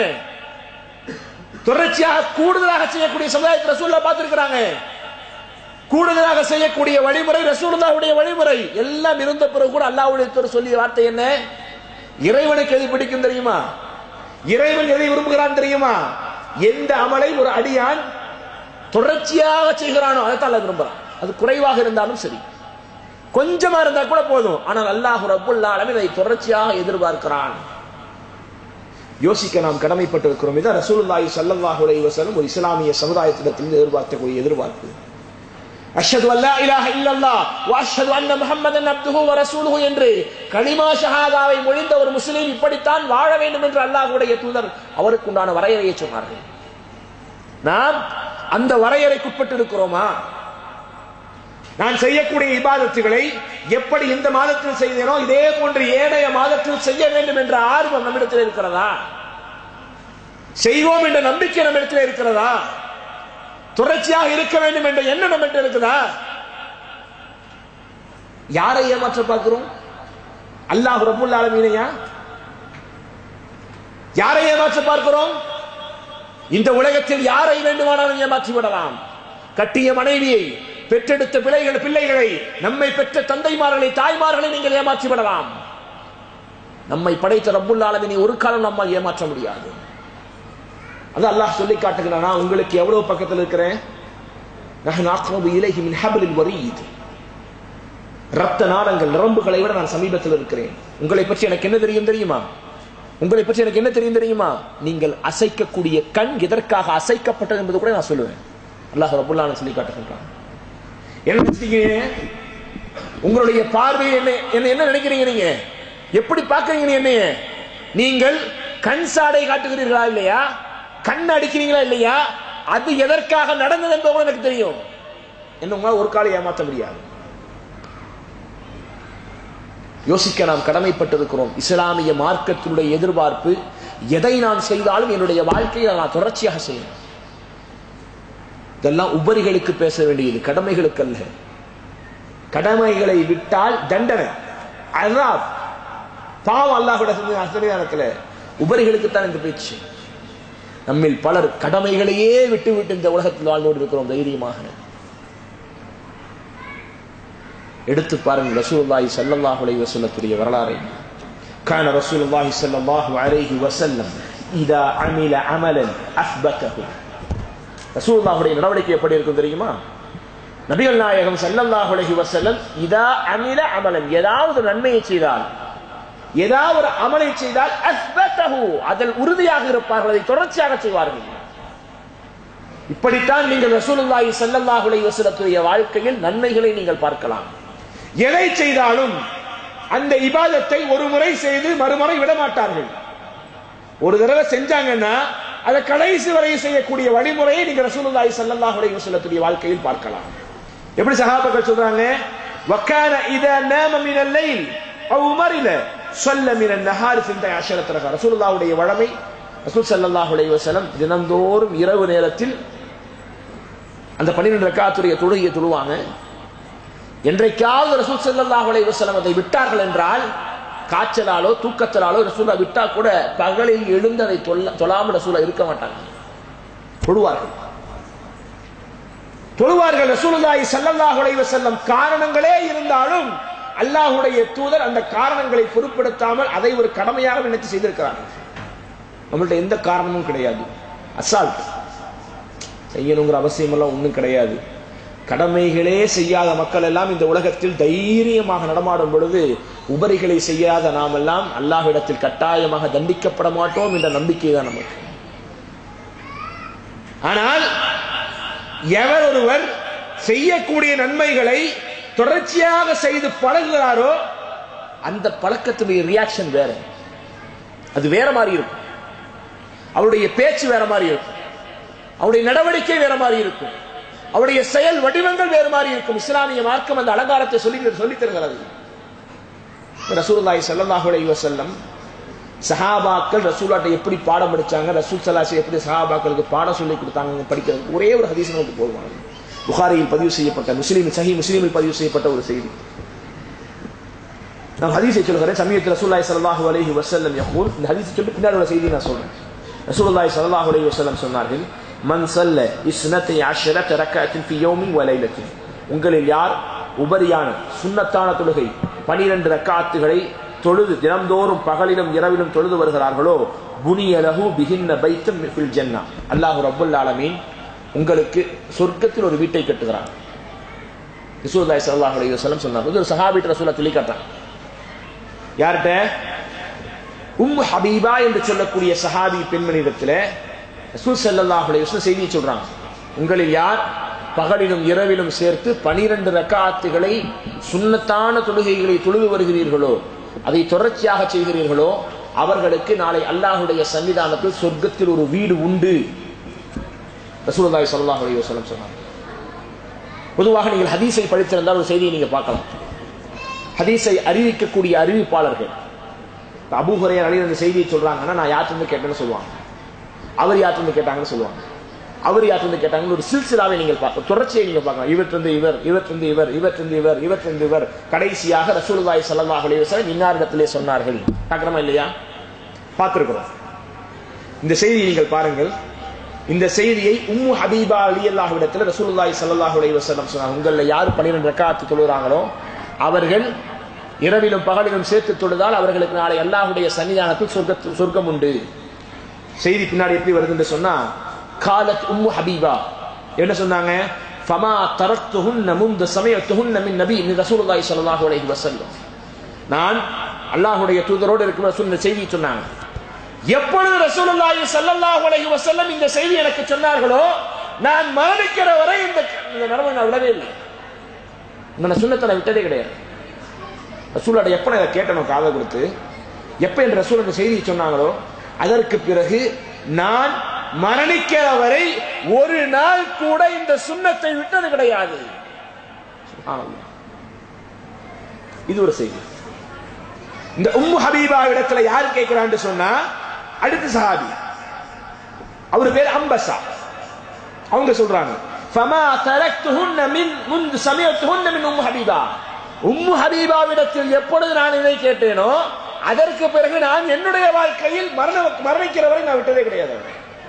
தொடர்ச்சியாக கூடுதலாக செய்யக்கூடிய சமுதாயத்தை ரசூல்ல பார்த்திருக்கிறாங்க கூடுதலாக செய்யக்கூடிய வழிமுறை ரசூலுல்லாஹுடைய வழிமுறை எல்லாம் இருந்த பிறகு கூட அல்லாஹ்வுடைய தூதர் சொல்லிய வார்த்தை என்ன இறைவனுக்கு எது பிடிக்கும் தெரியுமா இறைவன் எதை விரும்புகிறான் தெரியுமா எந்த அமலை ஒரு அடியான் தொடர்ச்சியாக செய்கிறானோ அதைத்தான் அல்லாஹ் விரும்புறான் அது குறைவாக இருந்தாலும் சரி கொஞ்சமா இருந்தா கூட போதும் ஆனால் அல்லாஹ் ரப்புல் ஆலமீன் அதை தொடர்ச்சியாக எதிர்பார்க்கிறான் யோசிக்க நாம் கடமைப்பட்டிருக்கிறோம் இதான் ரசூலுல்லாஹி ஸல்லல்லாஹு அலைஹி வஸல்லம் ஒரு இஸ்லாமிய சமுதாயத்திடத்தில் எதிர்பார்க்கக்கூடிய எதிர்பார்ப்பு அஷ்ஹது அல்லா இலாஹ இல்லல்லாஹ் வ அஷ்ஹது அன்ன முஹம்மதன் அப்துஹு வ ரசூலுஹு என்று கலிமா ஷஹாதாவை மொழிந்த ஒரு முஸ்லீம் இப்படித்தான் வாழ வேண்டும் என்று அல்லாஹ்வுடைய தூதர் அவருக்கு உண்டான வரையறையை சொன்னார்கள் நாம் அந்த வரையறைக்குட்பட்டு இருக்கிறோமா நான் செய்யக்கூடிய இபாதத்துகளை எப்படி இந்த மாதத்தில் செய்தேனோ இதே போன்று ஏனைய மாதத்தில் செய்ய வேண்டும் என்ற ஆர்வம் நம்மிடத்தில் இருக்கிறதா செய்வோம் என்ற நம்பிக்கை நம்மிடத்தில் இருக்கிறதா தொடர்ச்சியாக இருக்க வேண்டும் என்ற எண்ணம் நம்மகிட்ட இருக்குதா யாரை ஏமாற்ற பார்க்கிறோம் அல்லாஹ் ரபுல் ஆலமீனையா யாரை ஏமாற்ற பார்க்கிறோம் இந்த உலகத்தில் யாரை வேண்டுமானாலும் ஏமாற்றி விடலாம் கட்டிய மனைவியை பெற்றெடுத்த பிள்ளைகள் பிள்ளைகளை நம்மை பெற்ற தந்தைமார்களை தாய்மார்களை நீங்கள் ஏமாற்றி விடலாம் நம்மை படைத்த ரப்புல் ஆலமினை ஒரு காலம் நம்மால் ஏமாற்ற முடியாது அது அல்லாஹ் சொல்லி காட்டுகிறான் நான் உங்களுக்கு எவ்வளவு பக்கத்தில் இருக்கிறேன் நஹ்னு அக்ரபு இலைஹி மின் ஹப்லில் வரீத் ரத்த நாடங்கள் நரம்புகளை விட நான் சமீபத்தில் இருக்கிறேன் உங்களை பற்றி எனக்கு என்ன தெரியும் தெரியுமா உங்களை பற்றி எனக்கு என்ன தெரியும் தெரியுமா நீங்கள் அசைக்கக்கூடிய கண் எதற்காக அசைக்கப்பட்டது என்பது கூட நான் சொல்லுவேன் அல்லாஹ் ரபுல்லான சொல்லி காட்டுகின்றான் என்ன நினைச்சீங்க உங்களுடைய பார்வை என்ன என்ன என்ன நினைக்கிறீங்க நீங்க எப்படி பார்க்கறீங்க நீ என்னைய நீங்கள் கண் சாடை காட்டுகிறீர்களா இல்லையா கண் அடிக்கிறீங்களா இல்லையா அது எதற்காக நடந்தது என்பது கூட எனக்கு தெரியும் என்ன உங்களால் ஒரு காலம் ஏமாற்ற முடியாது யோசிக்க நாம் கடமைப்பட்டிருக்கிறோம் இஸ்லாமிய மார்க்கத்தினுடைய எதிர்பார்ப்பு எதை நான் செய்தாலும் என்னுடைய வாழ்க்கையை நான் தொடர்ச்சியாக செய்யணும் இதெல்லாம் உபரிகளுக்கு பேச வேண்டியது கடமைகளுக்கு அல்ல கடமைகளை விட்டால் தண்டனை அதான் பாவம் அல்லாஹோட சன்னிதானத்தில் உபரிகளுக்கு தான் இந்த பேச்சு நம்மில் பலர் கடமைகளையே விட்டு விட்டு இந்த உலகத்தில் வாழ்ந்து இருக்கிறோம் தைரியமாக எடுத்து பாருங்கள் ரசூலுல்லாஹி ஸல்லல்லாஹு அலைஹி வஸல்லத்துடைய வரலாறை كان رسول الله صلى الله عليه وسلم إذا عمل عملا أثبته ரசூலுல்லாஹுடைய நடவடிக்கை எப்படி இருக்கும் தெரியுமா நபிகள் நாயகம் ஸல்லல்லாஹு அலைஹி வஸல்லம் இதா அமில அமலன் ஏதாவது நன்மையை செய்தால் ஏதாவது ஒரு அமலை செய்தால் அஸ்பத்தஹு அதில் உறுதியாக இருப்பார்கள் அதை தொடர்ச்சியாக செய்வார்கள் இப்படித்தான் நீங்கள் ரசூலுல்லாஹி ஸல்லல்லாஹு அலைஹி வஸல்லத்துடைய வாழ்க்கையில் நன்மைகளை நீங்கள் பார்க்கலாம் எதை செய்தாலும் அந்த இபாதத்தை ஒரு முறை செய்து மறுமுறை விட மாட்டார்கள் ஒரு தடவை செஞ்சாங்கன்னா அதை கடைசி வரை செய்யக்கூடிய வழிமுறையை நீங்க ரசூலுல்லாஹி ஸல்லல்லாஹு அலைஹி வஸல்லத்துடைய வாழ்க்கையில் பார்க்கலாம் எப்படி சஹாபாக்கள் சொல்றாங்க வக்கான இத நாம மின் அல்லைல் அவ் மரில சொல்ல மின் நஹார் சிந்தை அஷரத் ரசூலுல்லாஹுடைய வழமை ரசூல் ஸல்லல்லாஹு அலைஹி வஸல்லம் தினந்தோறும் இரவு நேரத்தில் அந்த பன்னிரெண்டு ரக்காத்துடைய தொழுகையை தொழுவாங்க என்றைக்காவது ரசூல் ஸல்லல்லாஹு அலைஹி வஸல்லம் அதை விட்டார்கள் என்றால் காய்ச்சலாலோ தூக்கத்திலாலோ ரசூலா விட்டா கூட பகலில் எழுந்து அதை தொல்ல தொழாமல் ரசூலா இருக்க மாட்டாங்க தொழுவார்கள் தொழுவார்கள் ரசூலுல்லாஹி ஸல்லல்லாஹு அலைஹி வஸல்லம் காரணங்களே இருந்தாலும் அல்லாஹ்வுடைய தூதர் அந்த காரணங்களை பொருட்படுத்தாமல் அதை ஒரு கடமையாக நினைத்து செய்திருக்கிறார்கள் நம்மள்ட்ட எந்த காரணமும் கிடையாது அசால்ட் செய்யணுங்கிற அவசியம் எல்லாம் ஒன்றும் கிடையாது கடமைகளே செய்யாத மக்கள் எல்லாம் இந்த உலகத்தில் தைரியமாக நடமாடும் பொழுது உபரிகளை செய்யாத நாம் எல்லாம் அல்லாஹ்விடத்தில் கட்டாயமாக தண்டிக்கப்பட மாட்டோம் என்ற நம்பிக்கை தான் நமக்கு ஆனால் எவர் ஒருவர் செய்யக்கூடிய நன்மைகளை தொடர்ச்சியாக செய்து பழகுகிறாரோ அந்த பழக்கத்துடைய ரியாக்ஷன் வேற அது வேற மாதிரி இருக்கும் அவருடைய பேச்சு வேற மாதிரி இருக்கும் அவருடைய நடவடிக்கை வேற மாதிரி இருக்கும் அவருடைய செயல் வடிவங்கள் வேறு மாதிரி இருக்கும் இஸ்லாமிய மார்க்கம் அந்த அலங்காரத்தை சொல்லி சொல்லி தருகிறது ரசூலுல்லாஹி ஸல்லல்லாஹு அலைஹி வஸல்லம் சஹாபாக்கள் ரசூலாட்ட எப்படி பாடம் படிச்சாங்க ரசூல் சலாசி எப்படி சஹாபாக்களுக்கு பாடம் சொல்லி கொடுத்தாங்க படிக்கிறது ஒரே ஒரு ஹதீஸ் நமக்கு போதுமானது புகாரியில் பதிவு செய்யப்பட்ட முஸ்லீம் சஹி முஸ்லீமில் பதிவு செய்யப்பட்ட ஒரு செய்தி நான் ஹதீஸை சொல்கிறேன் சமீபத்தில் ரசூல்லாய் ஸல்லல்லாஹு அலைஹி வஸல்லம் யகூல் இந்த ஹதீஸை சொல்லி பின்னாடி ஒரு செய்தி நான் சொல்றேன் ரசூலுல்லாஹி ஸல்லல்லாஹு அலைஹி வஸல்லம் சொன்னார்கள் மன் சல்ல இஸ்னத்தை அஷரத் ரக்கத்தின் ஃபி யௌமின் வ லைலத்தின் உங்களில் யார் உபரியான சுன்னத்தான தொழுகை பனிரெண்டு ரக்காத்துகளை தொழுது தினம்தோறும் பகலிலும் இரவிலும் தொழுது வருகிறார்களோ புனியலகு பிகின்ன பைத்தம் ஃபில் ஜன்னா அல்லாஹு ரப்புல் ஆலமீன் உங்களுக்கு சொர்க்கத்தில் ஒரு வீட்டை கட்டுகிறான் ரசூலுல்லாஹி ஸல்லல்லாஹு அலைஹி வஸல்லம் சொன்னார் இது ஒரு சஹாபி ரசூலா சொல்லி காட்டான் யார்கிட்ட உம் ஹபீபா என்று சொல்லக்கூடிய சஹாபி பெண்மணியிடத்தில் ரசூல் ஸல்லல்லாஹு அலைஹி வஸல்லம் செய்தியை சொல்றாங்க உங்களில் யார் பகலிலும் இரவிலும் சேர்த்து பனிரெண்டு ரக்காத்துகளை சுன்னத்தான தொழுகைகளை தொழுது வருகிறீர்களோ அதை தொடர்ச்சியாக செய்கிறீர்களோ அவர்களுக்கு நாளை அல்லாஹுடைய சன்னிதானத்தில் சொர்க்கத்தில் ஒரு வீடு உண்டு ரசூலுல்லாஹி ஸல்லல்லாஹு அலைஹி வஸல்லம் சொன்னாங்க பொதுவாக நீங்கள் ஹதீஸை படித்திருந்தால் ஒரு செய்தியை நீங்க பார்க்கலாம் ஹதீஸை அறிவிக்கக்கூடிய அறிவிப்பாளர்கள் அபூ ஹுரையர் அலி அந்த செய்தியை சொல்றாங்கன்னா நான் யாத்திருந்து கேட்டேன்னு சொல்லுவாங்க அவர் யாத்திருந்து கேட்டாங்கன்னு சொல்லுவாங்க அவர் யாத்திருந்து கேட்டாங்கன்னு ஒரு சில்சிலாவை நீங்கள் பார்க்க தொடர்ச்சியை நீங்க பார்க்கலாம் இவற்றிருந்து இவர் இவற்றிருந்து இவர் இவற்றிருந்து இவர் இவற்றிருந்து இவர் கடைசியாக ரசூலுல்லாஹி ஸல்லல்லாஹு அலைஹி வஸல்லம் இன்னாரிடத்திலே சொன்னார்கள் பார்க்கறோமா இல்லையா பார்த்திருக்கிறோம் இந்த செய்தியை நீங்கள் பாருங்கள் இந்த செய்தியை உம்மு ஹபீபா அலி அல்லாஹ்விடத்தில் ரசூலுல்லாஹி ஸல்லல்லாஹு அலைஹி வஸல்லம் சொன்னாங்க உங்களில் யார் பன்னிரெண்டு ரக்காத்து தொழுகிறாங்களோ அவர்கள் இரவிலும் பகலிலும் சேர்த்து தொழுதால் அவர்களுக்கு நாளை அல்லாஹுடைய சன்னிதானத்தில் சொர்க்க சொர்க்கம் உண்டு செய்தி பின்னாடி எப்படி வருதுன்னு சொன்னா காலத் உம்மு ஹபீபா என்ன சொன்னாங்க ஃபமா தரத்துஹுன்ன முந்த சமயத்துஹுன்ன மின் நபி மின் ரசூலுல்லாஹி ஸல்லல்லாஹு அலைஹி வஸல்லம் நான் அல்லாஹ்வுடைய தூதரோடு இருக்கும் ரசூல் இந்த செய்தி சொன்னாங்க எப்பொழுது ரசூலுல்லாஹி ஸல்லல்லாஹு அலைஹி வஸல்லம் இந்த செய்தி எனக்கு சொன்னார்களோ நான் மரணிக்கிற வரை இந்த இந்த நரம்பை நான் விடவே இல்லை இந்த சுண்ணத்தை நான் விட்டதே கிடையாது ரசூலோட எப்போ நான் இதை கேட்டணும் காதை கொடுத்து எப்போ என் ரசூல் அந்த செய்தியை சொன்னாங்களோ அதற்கு பிறகு நான் மரணிக்கிற வரை ஒரு நாள் கூட இந்த சுண்ணத்தை விட்டது கிடையாது சுப்ஹானல்லாஹ். இது ஒரு செய்தி இந்த உம்மு ஹபீபா இடத்துல யார் கேட்கிறான்னு சொன்னா அடுத்த சஹாபி அவர் பேர் அம்பசா அவங்க சொல்றாங்க ஃபமா தரக்துஹுன்ன மின் முன் சமயத்துஹுன்ன மின் உம்மு ஹபீபா உம்மு ஹபீபாவிடத்தில் எப்பொழுது நான் இதை கேட்டேனோ அதற்கு பிறகு நான் என்னுடைய வாழ்க்கையில் மரண மரணிக்கிற வரை நான் விட்டதே கிடையாது அவரை.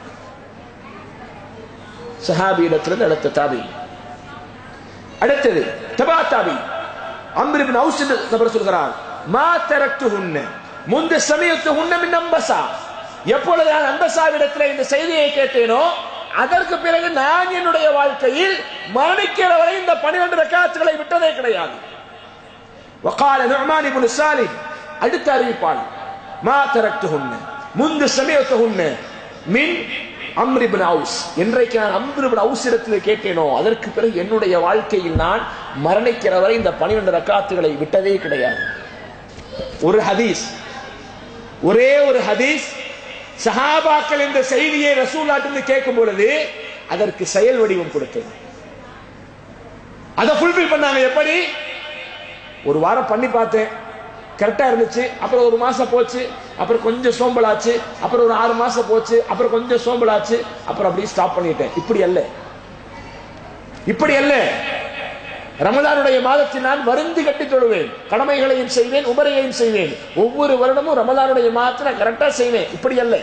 சஹாபி இடத்திலிருந்து அடுத்த தாபி அடுத்தது தபா தாபி அம்ரிபின் அவுஸ் என்று நபர் சொல்கிறார் மா தரக்துஹுன்ன முந்த சமயத்துஹுன்ன மின் அம்பசா எப்பொழுது நான் அம்பசாவிடத்தில் இந்த செய்தியை கேட்டேனோ அதற்கு பிறகு நான் என்னுடைய வாழ்க்கையில் மரணிக்கிற வரை இந்த பனிரெண்டு ரக்காத்துகளை விட்டதே கிடையாது وقال نعمان بن سالم அடுத்த அறிவிப்பாள் மா தரக்துஹுன்ன முந்து சமயத்துஹுன்ன மின் அம்ரிபின் அவுஸ் என்றைக்கு நான் அம்ரிபின் அவுஸ் இடத்தில் கேட்டேனோ அதற்கு பிறகு என்னுடைய வாழ்க்கையில் நான் மரணிக்கிற வரை இந்த பனிரெண்டு ரக்காத்துகளை விட்டதே கிடையாது ஒரு ஹதீஸ் ஒரே ஒரு ஹதீஸ் சஹாபாக்கள் இந்த செய்தியை ரசூலாட்டிருந்து கேட்கும் பொழுது அதற்கு செயல் வடிவம் கொடுத்தது அதை ஃபுல்பில் பண்ணாங்க எப்படி ஒரு வாரம் பண்ணி பார்த்தேன் கரெக்டா இருந்துச்சு அப்புறம் ஒரு மாசம் போச்சு அப்புறம் கொஞ்சம் சோம்பலாச்சு அப்புறம் ஒரு ஆறு மாசம் போச்சு அப்புறம் கொஞ்சம் சோம்பலாச்சு அப்புறம் அப்படியே ஸ்டாப் பண்ணிட்டேன் இப்படி அல்ல இப்படி அல்ல ரமலானுடைய மாதத்தில் நான் வருந்து கட்டி தொழுவேன் கடமைகளையும் செய்வேன் உபரையையும் செய்வேன் ஒவ்வொரு வருடமும் ரமலானுடைய மாதத்தை நான் கரெக்டா செய்வேன் இப்படி அல்ல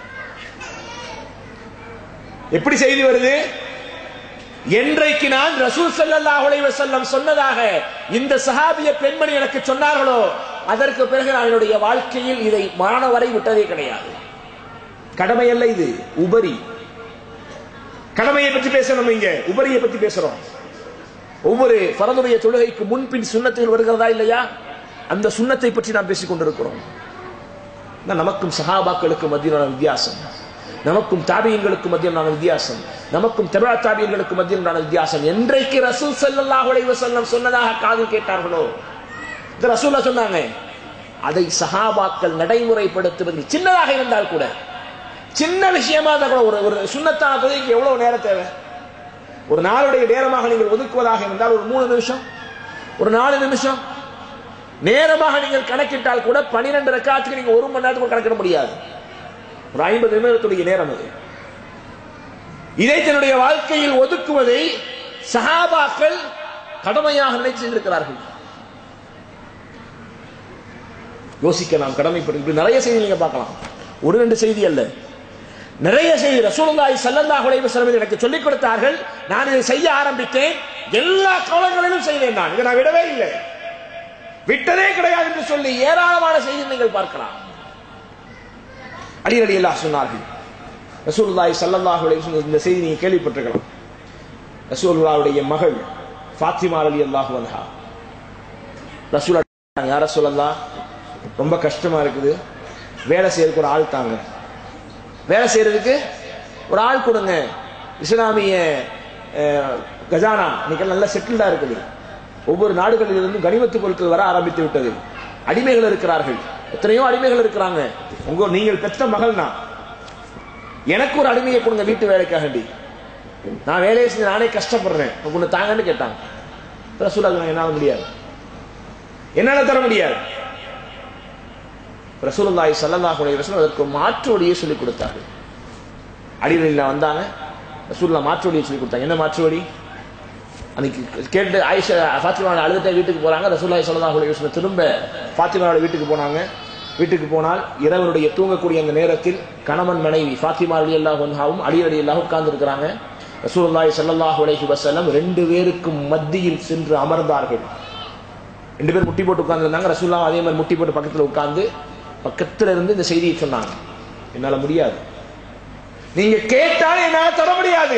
எப்படி செய்தி வருது என்றைக்கு நான் ரசூல் ஸல்லல்லாஹு அலைஹி வஸல்லம் சொன்னதாக இந்த சஹாபிய பெண்மணி எனக்கு சொன்னார்களோ அதற்கு பிறகு நான் என்னுடைய வாழ்க்கையில் இதை மாணவரை விட்டதே கிடையாது கடமை அல்ல இது உபரி கடமையை பற்றி பேசணும் இங்க உபரியை பற்றி பேசுறோம் ஒவ்வொரு பரதுடைய தொழுகைக்கு முன்பின் சுண்ணத்துகள் வருகிறதா இல்லையா அந்த சுண்ணத்தை பற்றி நாம் பேசிக் கொண்டிருக்கிறோம் நான் நமக்கும் சஹாபாக்களுக்கு மத்தியிலான வித்தியாசம் நமக்கும் தாபியங்களுக்கு மத்தியிலான வித்தியாசம் நமக்கும் தெபா தாபியங்களுக்கு மத்தியிலான வித்தியாசம் என்றைக்கு ரசூல் ஸல்லல்லாஹு அலைஹி வஸல்லம் சொன்னதாக காதில் கேட்டார்களோ இந்த ரசூலா சொன்னாங்க அதை சஹாபாக்கள் நடைமுறைப்படுத்துவதில் சின்னதாக இருந்தால் கூட சின்ன விஷயமா இருந்தா கூட ஒரு ஒரு சுண்ணத்தான தொழுகைக்கு எவ்வளவு நேரம் தேவை ஒரு நாளுடைய நேரமாக நீங்கள் ஒதுக்குவதாக இருந்தால் ஒரு மூணு நிமிஷம் ஒரு நாலு நிமிஷம் நேரமாக நீங்கள் கணக்கிட்டால் கூட பனிரெண்டு ரெக்காத்துக்கு நீங்க ஒரு மணி நேரத்துக்கு கணக்கிட முடியாது ஒரு ஐம்பது நிமிடத்துடைய நேரம் அது இதை தன்னுடைய வாழ்க்கையில் ஒதுக்குவதை சஹாபாக்கள் கடமையாக நினைத்து செய்திருக்கிறார்கள் யோசிக்க நாம் கடமைப்பட்டு இப்படி நிறைய செய்தி நீங்க பார்க்கலாம் ஒரு ரெண்டு செய்தி அல்ல நிறைய செய்தி ரசூலுல்லாஹி ஸல்லல்லாஹு அலைஹி வஸல்லம் எனக்கு சொல்லிக் கொடுத்தார்கள் நான் இதை செய்ய ஆரம்பித்தேன் எல்லா காலங்களிலும் செய்தேன் நான் இதை நான் விடவே இல்லை விட்டதே கிடையாது என்று சொல்லி ஏராளமான செய்தி நீங்கள் பார்க்கலாம் அலி அலி அல்லாஹ் சொன்னார்கள் ரசூலுல்லாஹி ஸல்லல்லாஹு அலைஹி வஸல்லம் இந்த செய்தி நீங்க கேள்விப்பட்டிருக்கலாம் ரசூலுல்லாஹுடைய மகள் ஃபாத்திமா அலி அல்லாஹு அன்ஹா ரசூல் யார சொல்லலாம் ரொம்ப கஷ்டமா இருக்குது வேலை செய்யறதுக்கு ஒரு ஆள் தாங்க வேலை செய்யறதுக்கு ஒரு ஆள் கொடுங்க இஸ்லாமிய அஹ், கஜானா இன்னைக்கு நல்லா செட்டில்டா இருக்குது ஒவ்வொரு நாடுகளிலிருந்து கனிமத்து பொருட்கள் வர ஆரம்பித்து விட்டது அடிமைகள் இருக்கிறார்கள் எத்தனையோ அடிமைகள் இருக்கிறாங்க உங்க நீங்கள் பெற்ற மகள் நான் எனக்கு ஒரு அடிமையை கொடுங்க வீட்டு வேலைக்காகண்டி நான் வேலையை செஞ்சு நானே கஷ்டப்படுறேன் உன்னை தாங்கன்னு கேட்டாங்க ரசூலா சொன்னாங்க, என்னால முடியாது என்னால தர முடியாது ரசூலுல்லாஹி ஸல்லல்லாஹு அலைஹி வஸல்லம் அதற்கு மாற்று வழியை சொல்லிக் கொடுத்தார்கள் அடிகளில் வந்தாங்க ரசூலுல்லா மாற்று வழியை சொல்லிக் கொடுத்தாங்க என்ன மாற்று வழி அன்னைக்கு கேட்டு ஆயிஷா ஃபாத்திமாவோட அழுதுட்டே வீட்டுக்கு போறாங்க ரசூலுல்லாஹி ஸல்லல்லாஹு அலைஹி வஸல்லம் திரும்ப ஃபாத்திமாவோட வீட்டுக்கு போனாங்க வீட்டுக்கு போனால் இரவனுடைய தூங்கக்கூடிய அந்த நேரத்தில் கணவன் மனைவி ஃபாத்திமா அலி அல்லாஹ் ஒன்ஹாவும் அலி அலி அல்லாஹ் உட்கார்ந்து இருக்கிறாங்க ரசூலுல்லாஹி ஸல்லல்லாஹு அலைஹி வஸல்லம் ரெண்டு பேருக்கும் மத்தியில் சென்று அமர்ந்தார்கள் ரெண்டு பேர் முட்டி போட்டு உட்கார்ந்துருந்தாங்க ரசூல்லா அதே மாதிரி முட்டி போட்டு பக்கத்துல உட்கார்ந்து பக்கத்துல இருந்து இந்த செய்தியை சொன்னாங்க என்னால முடியாது நீங்க கேட்டால் என்னால தர முடியாது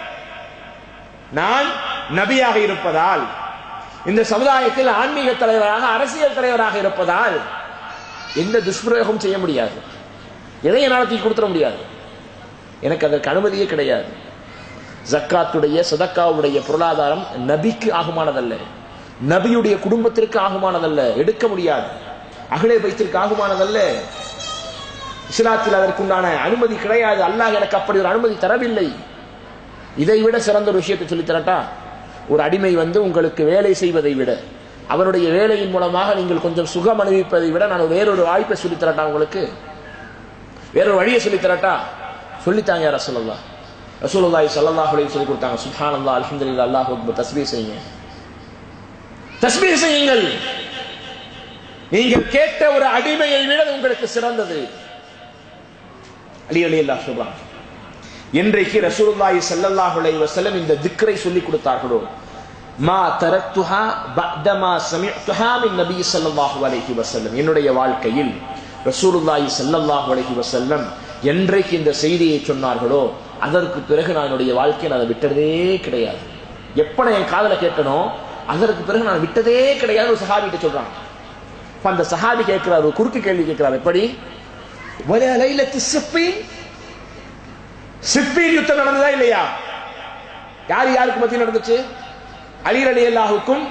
நான் நபியாக இருப்பதால் இந்த சமுதாயத்தில் ஆன்மீக தலைவராக அரசியல் தலைவராக இருப்பதால் எந்த துஷ்பிரயோகம் செய்ய முடியாது எதை என்னால் தூக்கி கொடுத்துட முடியாது எனக்கு அதற்கு அனுமதியே கிடையாது ஜக்காத்துடைய சதக்காவுடைய பொருளாதாரம் நபிக்கு ஆகுமானதல்ல நபியுடைய குடும்பத்திற்கு ஆகுமானதல்ல எடுக்க முடியாது அகிலே பைத்திற்கு ஆகுமானதல்ல இஸ்லாத்தில் அதற்குண்டான அனுமதி கிடையாது அல்லாஹ் எனக்கு அப்படி ஒரு அனுமதி தரவில்லை இதை விட சிறந்த ஒரு விஷயத்தை சொல்லி தரட்டா ஒரு அடிமை வந்து உங்களுக்கு வேலை செய்வதை விட அவருடைய வேலையின் மூலமாக நீங்கள் கொஞ்சம் சுகம் அனுபவிப்பதை விட நான் வேறொரு வாய்ப்பை சொல்லி தரட்டா உங்களுக்கு வேறொரு வழியை சொல்லி தரட்டா சொல்லித்தாங்க யார் ரசூலுல்லா ரசூலுல்லாஹி ஸல்லல்லாஹு அலைஹி சொல்லி கொடுத்தாங்க சுப்ஹானல்லாஹ் அல்ஹம்துலில்லாஹ் அல்லாஹ் அக்பர் தஸ்பீஹ் செய்யுங்க தஸ்பீஹ் செய்யுங்கள் நீங்கள் கேட்ட ஒரு அடிமையை விட அது உங்களுக்கு சிறந்தது அலி அலி அல்லாஹ் சொல்றாங்க என்றைக்கு ரசூலுல்லாஹி ஸல்லல்லாஹு அலைஹி வஸல்லம் இந்த திக்ரை சொல்லி கொடுத்தார்களோ மா தரத்துஹா பஅதமா சமிஅத்துஹா மின் நபி ஸல்லல்லாஹு அலைஹி வஸல்லம் என்னுடைய வாழ்க்கையில் ரசூலுல்லாஹி ஸல்லல்லாஹு அலைஹி வஸல்லம் என்றைக்கு இந்த செய்தியை சொன்னார்களோ அதற்கு பிறகு நான் என்னுடைய வாழ்க்கையை நான் அதை விட்டதே கிடையாது எப்ப நான் என் காதல கேட்டனோ அதற்கு பிறகு நான் விட்டதே கிடையாது ஒரு சஹாபிட்ட சொல்றாங்க அப்ப அந்த சஹாபி கேட்கிறார் ஒரு குறுக்கு கேள்வி கேட்கிறார் எப்படி வல லைலத்து சிஃபின் சிப்பீன் யுத்தம் நடந்ததா இல்லையா யார் யாருக்கு மத்தியில் நடந்துச்சு அலி அலி அல்லாஹுக்கும்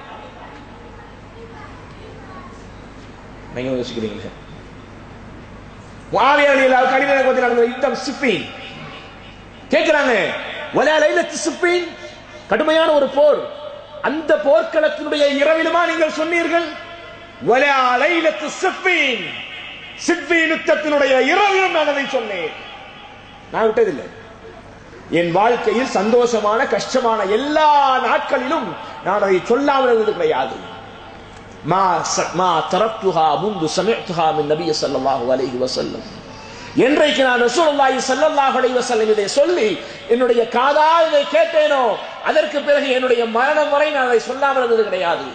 நீங்க யோசிக்கிறீங்களே முஆவியா அலி அல்லாஹுக்கு அலி அலி மத்தியில் நடந்த யுத்தம் சிப்பீன் கேட்கிறாங்க வலா லைலத்து சிப்பீன் கடுமையான ஒரு போர் அந்த போர்க்களத்தினுடைய இரவிலுமா நீங்கள் சொன்னீர்கள் வலா லைலத்து சிப்பீன் சிப்பீன் யுத்தத்தினுடைய இரவிலும் நான் அதை சொன்னேன் நான் விட்டதில்லை என் வாழ்க்கையில் சந்தோஷமான கஷ்டமான எல்லா நாட்களிலும் நான் அதை சொல்லாமல் இருந்தது கிடையாது மா ச- மா தரத்துஹா முந்து சமயத்துஹா மின் நபிய ஸல்லல்லாஹு அலைஹி வஸல்லம் என்றைக்கு நான் ரசூலுல்லாஹி ஸல்லல்லாஹு அலைஹி வஸல்லம் இதை சொல்லி என்னுடைய காதால் இதை கேட்டேனோ அதற்கு பிறகு என்னுடைய மரணம் வரை நான் அதை சொல்லாமல் இருந்தது கிடையாது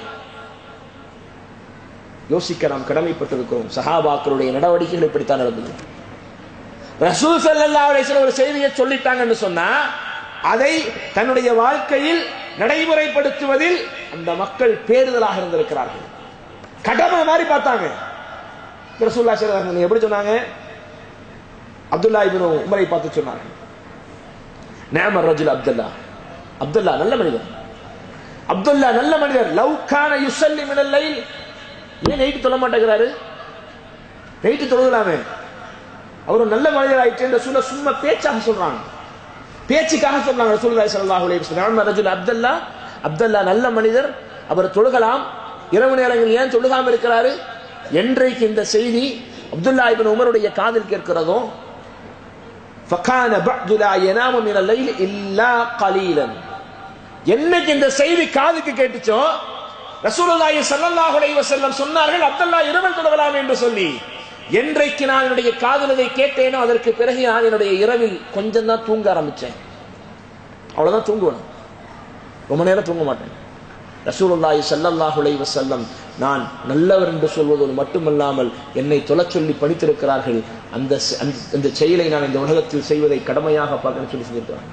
யோசிக்க நாம் கடமைப்பட்டிருக்கிறோம் சஹாபாக்களுடைய நடவடிக்கைகள் இப்படித்தான் நடந்தது ரசூல் ஸல்லல்லாஹு அலைஹி வஸல்லம் ஒரு செய்தியை சொல்லிட்டாங்கன்னு சொன்னா அதை தன்னுடைய வாழ்க்கையில் நடைமுறைப்படுத்துவதில் அந்த மக்கள் பேறுதலாக இருந்திருக்கிறார்கள் கடமை மாதிரி பார்த்தாங்க ரசூல்லா ஸல்லல்லாஹு எப்படி சொன்னாங்க அப்துல்லா இப்னு உமரை பார்த்து சொன்னாங்க நேமர் ரஜுல் அப்துல்லா அப்துல்லா நல்ல மனிதர் அப்துல்லா நல்ல மனிதர் லவ் கான யுஸல்லி மினல் லைல் ஏன் நைட்டு தொழ மாட்டேங்கிறாரு நைட்டு தொழுகலாமே அவர் ஒரு நல்ல மனிதர் ஆயிட்டு இந்த சொல்ல சும்மா பேச்சாக சொல்றாங்க பேச்சுக்காக சொல்றாங்க ரசூலுல்லாஹி ஸல்லல்லாஹு அலைஹி வஸல்லம் நம்ம ரஜுல் அப்துல்லா அப்துல்லா நல்ல மனிதர் அவர் தொழுகலாம் இரவு நேரங்கள் ஏன் தொழுகாம இருக்கிறாரு என்றைக்கு இந்த செய்தி அப்துல்லா இப்னு உமருடைய காதில் கேட்கிறதோ ஃபகான பஅது லா யனாமு மினல் லைல் இல்லா கலீலன் என்னைக்கு இந்த செய்தி காதுக்கு கேட்டுச்சோ ரசூலுல்லாஹி ஸல்லல்லாஹு அலைஹி வஸல்லம் சொன்னார்கள் அப்துல்லா இரவல் தொழலாம் என்று சொல்லி என்றைக்கு நான் என்னுடைய காதல் இதை கேட்டேனோ அதற்கு பிறகு நான் என்னுடைய இரவில் கொஞ்சம் தான் தூங்க ஆரம்பிச்சேன் அவ்வளவுதான் தூங்குவேன் ரொம்ப நேரம் தூங்க மாட்டேன் ரசூலுல்லாஹி ஸல்லல்லாஹு அலைஹி வஸல்லம் நான் நல்லவர் என்று சொல்வதோடு மட்டுமல்லாமல் என்னை தொழச் சொல்லி படித்திருக்கிறார்கள் அந்த செ- அந்த- அந்த செயலை நான் இந்த உலகத்தில் செய்வதை கடமையாக பார்க்கணும்னு சொல்லி செஞ்சிருக்கிறாங்க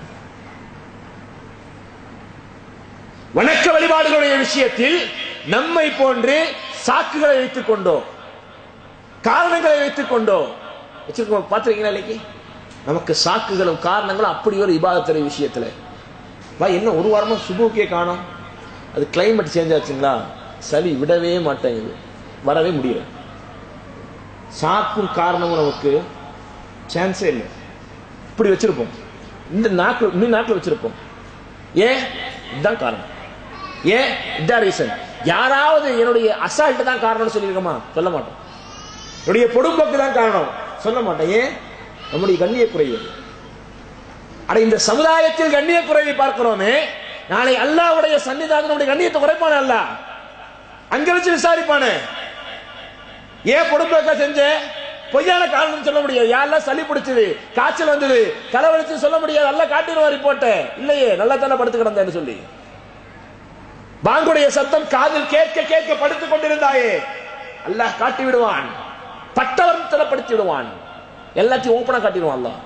வணக்க வழிபாடுகளுடைய விஷயத்தில் நம்மை போன்று சாக்குகளை வைத்துக் கொண்டோ காரணங்களை வைத்துக் கொண்டோ வச்சிருக்கோம் பார்த்திருக்கீங்களா இன்னைக்கு நமக்கு சாக்குகளும் காரணங்களும் அப்படி ஒரு இபாதத்துறை விஷயத்துல வா என்ன ஒரு வாரமா சுபுக்கே காணோம் அது கிளைமேட் சேஞ்ச் ஆச்சுங்களா சளி விடவே மாட்டேங்குது வரவே முடியல சாக்கும் காரணமும் நமக்கு சான்ஸே இல்லை இப்படி வச்சிருப்போம் இந்த நாக்கில் இன்னும் நாக்கில் வச்சிருப்போம் ஏன் இதுதான் காரணம் ஏன் இதான் ரீசன் யாராவது என்னுடைய அசால்ட் தான் காரணம்னு சொல்லியிருக்கோமா சொல்ல மாட்டோம் என்னுடைய பொடும்போக்கு தான் காரணம் சொல்ல மாட்டேன் ஏன் நம்முடைய கண்ணிய குறைவு அட இந்த சமுதாயத்தில் கண்ணிய குறைவை பார்க்கிறோமே நாளை அல்லாஹ்வுடைய சன்னிதானம் நம்முடைய கண்ணியத்தை குறைப்பானே அல்லாஹ் அங்க வச்சு விசாரிப்பானே ஏன் பொடும்போக்கா செஞ்ச பொய்யான காரணம் சொல்ல முடியாது யாரெல்லாம் சளி பிடிச்சது காய்ச்சல் வந்தது தலைவலிச்சு சொல்ல முடியாது நல்லா காட்டிடுவா ரிப்போர்ட்ட இல்லையே நல்லா தானே படுத்து கிடந்தேன்னு சொல்லி பாங்குடைய சத்தம் காதில் கேட்க கேட்க படுத்துக் கொண்டிருந்தாயே அல்லாஹ் காட்டி விடுவான் பட்டவன் தலப்படுத்தி விடுவான் எல்லாத்தையும் ஓப்பனா காட்டிடுவான் அல்லாஹ்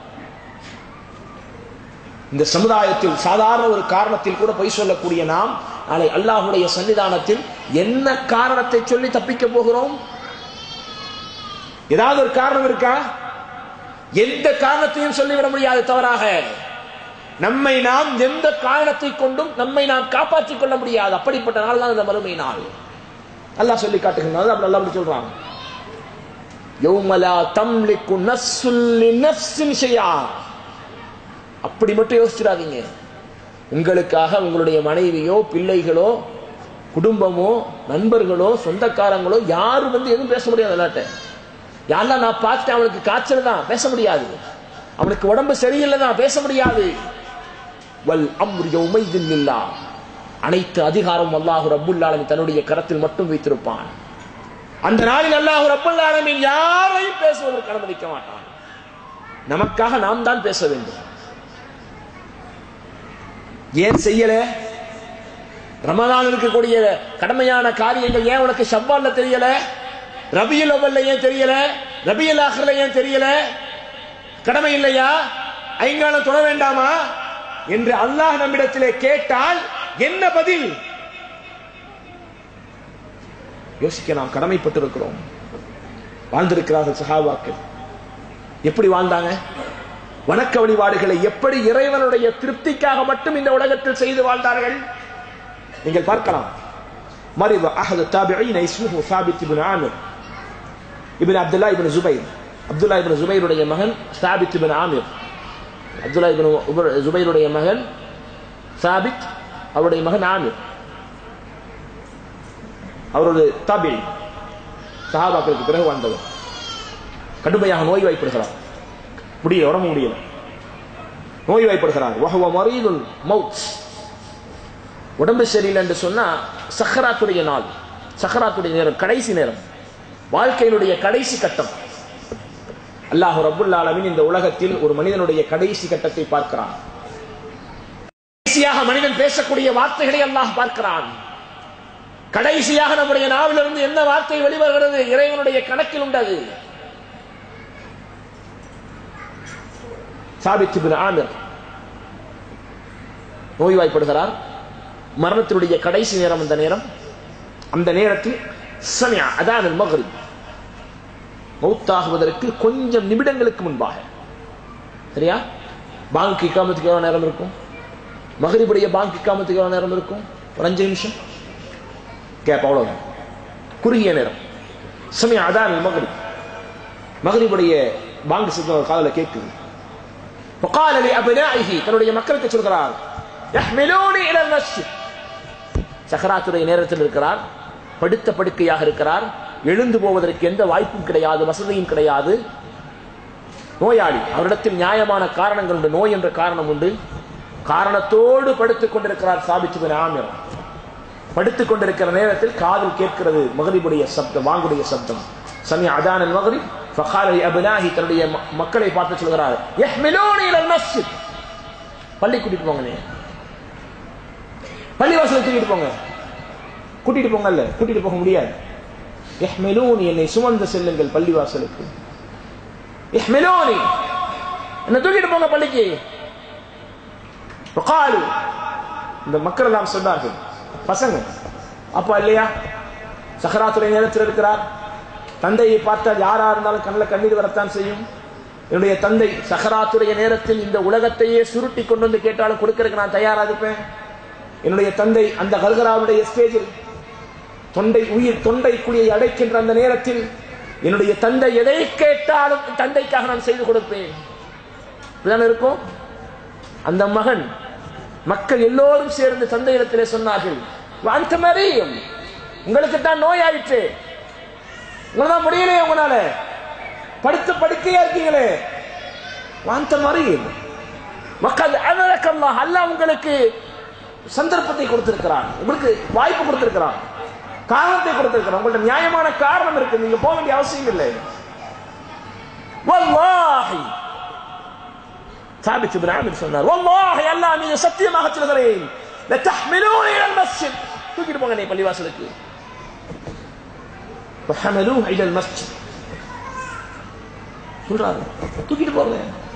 இந்த சமுதாயத்தில் சாதாரண ஒரு காரணத்தில் கூட பொய் சொல்லக்கூடிய நாம் நாளை அல்லாஹ்வுடைய சன்னிதானத்தில் என்ன காரணத்தை சொல்லி தப்பிக்க போகிறோம் ஏதாவது ஒரு காரணம் இருக்கா எந்த காரணத்தையும் சொல்லிவிட முடியாது தவறாக நம்மை நாம் எந்த காரணத்தை கொண்டும் நம்மை நாம் காப்பாற்றிக் கொள்ள முடியாது அப்படிப்பட்ட நாள் தான் இந்த மறுமை நாள் அல்லாஹ் சொல்லி காட்டுகிறான் அப்படி அல்லாஹ் அப்படி சொல்றான் யௌமலா தம்லிக்கு நஸ்ஸுல் லினஃப்ஸின் ஷைஆ அப்படி மட்டும் யோசிச்சிடாதீங்க உங்களுக்காக உங்களுடைய மனைவியோ பிள்ளைகளோ குடும்பமோ நண்பர்களோ சொந்தக்காரங்களோ யாரும் வந்து எதுவும் பேச முடியாது அல்லாட்ட யாரெல்லாம் நான் பார்த்துட்டேன் அவனுக்கு காய்ச்சல் தான் பேச முடியாது அவனுக்கு உடம்பு சரியில்லை தான் பேச முடியாது வல் அம்ரு யௌமைதின் இல்லா அனைத்து அதிகாரம் அல்லாஹு ரப்புல் ஆலமீன் தன்னுடைய கரத்தில் மட்டும் வைத்திருப்பான் அந்த நாளில் அல்லாஹு ரப்புல் ஆலமீன் யாரையும் பேசுவதற்கு அனுமதிக்க மாட்டான் நமக்காக நாம் தான் பேச வேண்டும் ஏன் செய்யல ரமதான் இருக்கக்கூடிய கடமையான காரியங்கள் ஏன் உனக்கு ஷவ்வால்ல தெரியல ரபியுல் அவ்வல்ல ஏன் தெரியல ரபியுல் ஆஹ்ல ஏன் தெரியல கடமை இல்லையா ஐங்காலம் தொழ வேண்டாமா என்று அல்லாஹ் நம்மிடத்திலே கேட்டால் என்ன பதில் யோசிக்க நாம் கடமைப்பட்டிருக்கிறோம் வாழ்ந்திருக்கிறார்கள் சஹாபாக்கள் எப்படி வாழ்ந்தாங்க வணக்க வழிபாடுகளை எப்படி இறைவனுடைய திருப்திக்காக மட்டும் இந்த உலகத்தில் செய்து வாழ்ந்தார்கள் நீங்கள் பார்க்கலாம் مرض أحد التابعين اسمه ثابت بن عامر ابن عبد الله بن زبير عبد الله بن زبير உடைய மகன் ثابت بن عامر அப்துல்லா இப்னு ஜுபைருடைய மகன் சாபித் அவருடைய மகன் ஆமிர் அவர் ஒரு தாபி சஹாபாக்களுக்கு பிறகு வாழ்ந்தவர் கடுமையாக நோய் வாய்ப்படுகிறார் முடியல உடம்பு முடியல நோய் வாய்ப்படுகிறார் வஹுவ மரீதுல் மவுத் உடம்பு சரியில்லை என்று சொன்னா சஹராத்துடைய நாள் சஹராத்துடைய நேரம் கடைசி நேரம் வாழ்க்கையினுடைய கடைசி கட்டம் அல்லாஹ் ரபுல் ஆலமின் இந்த உலகத்தில் ஒரு மனிதனுடைய கடைசி கட்டத்தை பார்க்கிறான் கடைசியாக மனிதன் பேசக்கூடிய வார்த்தைகளை அல்லாஹ் பார்க்கிறான் கடைசியாக நம்முடைய நாவிலிருந்து என்ன வார்த்தை வெளிவருகிறது இறைவனுடைய கணக்கில் உண்டது சாபித் பின் ஆமிர் நோய்வாய்ப்படுகிறார் மரணத்தினுடைய கடைசி நேரம் அந்த நேரம் அந்த நேரத்தில் சமியா அதான் மகரிப் மௌத்தாகுவதற்கு கொஞ்சம் நிமிடங்களுக்கு முன்பாக சரியா பாங்க் இக்காமத்துக்கு எவ்வளவு நேரம் இருக்கும் மகரிபுடைய பாங்க் இக்காமத்துக்கு எவ்வளவு நேரம் இருக்கும் ஒரு அஞ்சு நிமிஷம் கேப் அவ்வளவுதான் குறுகிய நேரம் சமயம் அதான் மகரிப் மகரிபுடைய பாங்க் சித்தம் காதல கேட்குது وقال لأبنائه தன்னுடைய மக்களுக்கு சொல்கிறார் يحملوني إلى المسجد சக்கராத்துடைய நேரத்தில் இருக்கிறார் படுத்த படுக்கையாக இருக்கிறார் எழுந்து போவதற்கு எந்த வாய்ப்பும் கிடையாது வசதியும் கிடையாது நோயாளி அவரிடத்தில் நியாயமான காரணங்கள் உண்டு நோய் என்ற காரணம் உண்டு காரணத்தோடு படுத்துக் கொண்டிருக்கிறார் சாபித்து ஆமிர் படுத்துக் கொண்டிருக்கிற நேரத்தில் காதில் கேட்கிறது மகரிபுடைய சப்தம் வாங்குடைய சப்தம் சமி அதானல் மகரி ஃபகாலை அபினாஹி தன்னுடைய மக்களை பார்த்து சொல்கிறார் யஹ்மிலூனி இலல் மஸ்ஜித் பள்ளி கூட்டிட்டு போங்க நீ பள்ளிவாசலுக்கு தூக்கிட்டு போங்க கூட்டிட்டு போங்கல்ல கூட்டிட்டு போக முடியாது எஹ்மெலூனி என்னை சுமந்து செல்லுங்கள் பள்ளிவாசலுக்கு எஹ்மெலூனி என்ன தூக்கிட்டு போங்க பள்ளிக்கு காலு இந்த மக்கள் எல்லாம் சொன்னார்கள் பசங்க அப்பா இல்லையா சஹராத்துறை நேரத்தில் இருக்கிறார் தந்தையை பார்த்தால் யாரா இருந்தாலும் கண்ணில் கண்ணீர் வரத்தான் செய்யும் என்னுடைய தந்தை சஹராத்துடைய நேரத்தில் இந்த உலகத்தையே சுருட்டி கொண்டு வந்து கேட்டாலும் கொடுக்கறதுக்கு நான் தயாரா இருப்பேன் என்னுடைய தந்தை அந்த கல்கராவுடைய ஸ்டேஜில் தொண்டை உயிர் தொண்டை குழியை அடைக்கின்ற அந்த நேரத்தில் என்னுடைய தந்தை எதை கேட்டாலும் தந்தைக்காக நான் செய்து கொடுப்பேன் இப்படிதான் இருக்கும் அந்த மகன் மக்கள் எல்லோரும் சேர்ந்து தந்தையிடத்திலே சொன்னார்கள் அந்த மரியும் உங்களுக்கு தான் நோய் ஆயிற்று உங்களால் முடியலையே உங்களால படுத்து படுக்கையா இருக்கீங்களே வாந்த மரியும் மக்கள் அல்லாஹ் அல்லாஹ் உங்களுக்கு சந்தர்ப்பத்தை கொடுத்திருக்கிறான் உங்களுக்கு வாய்ப்பு கொடுத்திருக்கிறான் காரணத்தை கொடுத்திருக்கிறான் உங்கள்ட்ட நியாயமான காரணம் இருக்கு நீங்க போக வேண்டிய அவசியம் இல்லை வல்லாஹி ثابت بن عامر சொன்னார் والله அல்லாஹ் மீது சத்தியமாக சொல்கிறேன் لتحملون الى المسجد தூக்கிட்டு போங்க நீ பள்ளிவாசலுக்கு فحملوه الى المسجد சொல்றாரு தூக்கிட்டு போங்க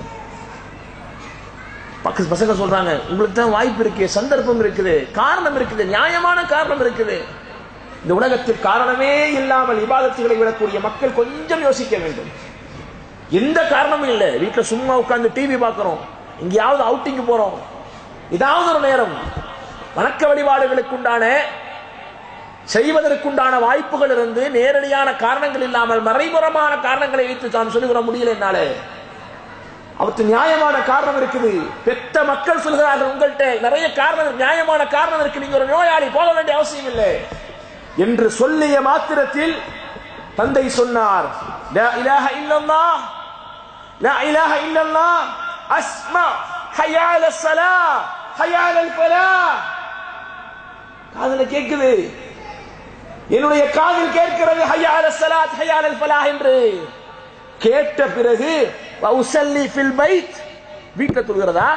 பக்கத்து பசங்க சொல்றாங்க உங்களுக்கு தான் வாய்ப்பு இருக்கு சந்தர்ப்பம் இருக்குது காரணம் இருக்குது நியாயமான காரணம் இருக்குது இந்த உலகத்தில் காரணமே இல்லாமல் இபாதத்துகளை விடக்கூடிய மக்கள் கொஞ்சம் யோசிக்க வேண்டும் எந்த காரணமும் இல்லை வீட்டுல சும்மா உட்கார்ந்து டிவி பார்க்கிறோம் எங்கேயாவது அவுட்டிங் போறோம் ஏதாவது ஒரு நேரம் வணக்க வழிபாடுகளுக்கு உண்டான செய்வதற்குண்டான வாய்ப்புகள் இருந்து நேரடியான காரணங்கள் இல்லாமல் மறைமுகமான காரணங்களை வைத்து தான் சொல்லுகிற முடியல என்னால அவற்று நியாயமான காரணம் இருக்குது பெத்த மக்கள் சொல்கிறார்கள் உங்கள்கிட்ட நிறைய காரணம் நியாயமான காரணம் இருக்கு நீங்க ஒரு நோயாளி போக வேண்டிய அவசியம் இல்லை என்று சொல்லிய மாத்திரத்தில் தந்தை சொன்னார் லா இலாஹ இல்லல்லாஹ் லா இலாஹ இல்லல்லாஹ் அஸ்மா ஹயால ஸலா ஹயால ஃபலாஹ் காதுல கேக்குது என்னுடைய காதில் கேட்கிறது ஹயால ஸலாத் ஹயால ஃபலாஹ் என்று கேட்ட பிறகு வஉஸல்லி ஃபில் பைத் வீட்ல தொழுகிறதா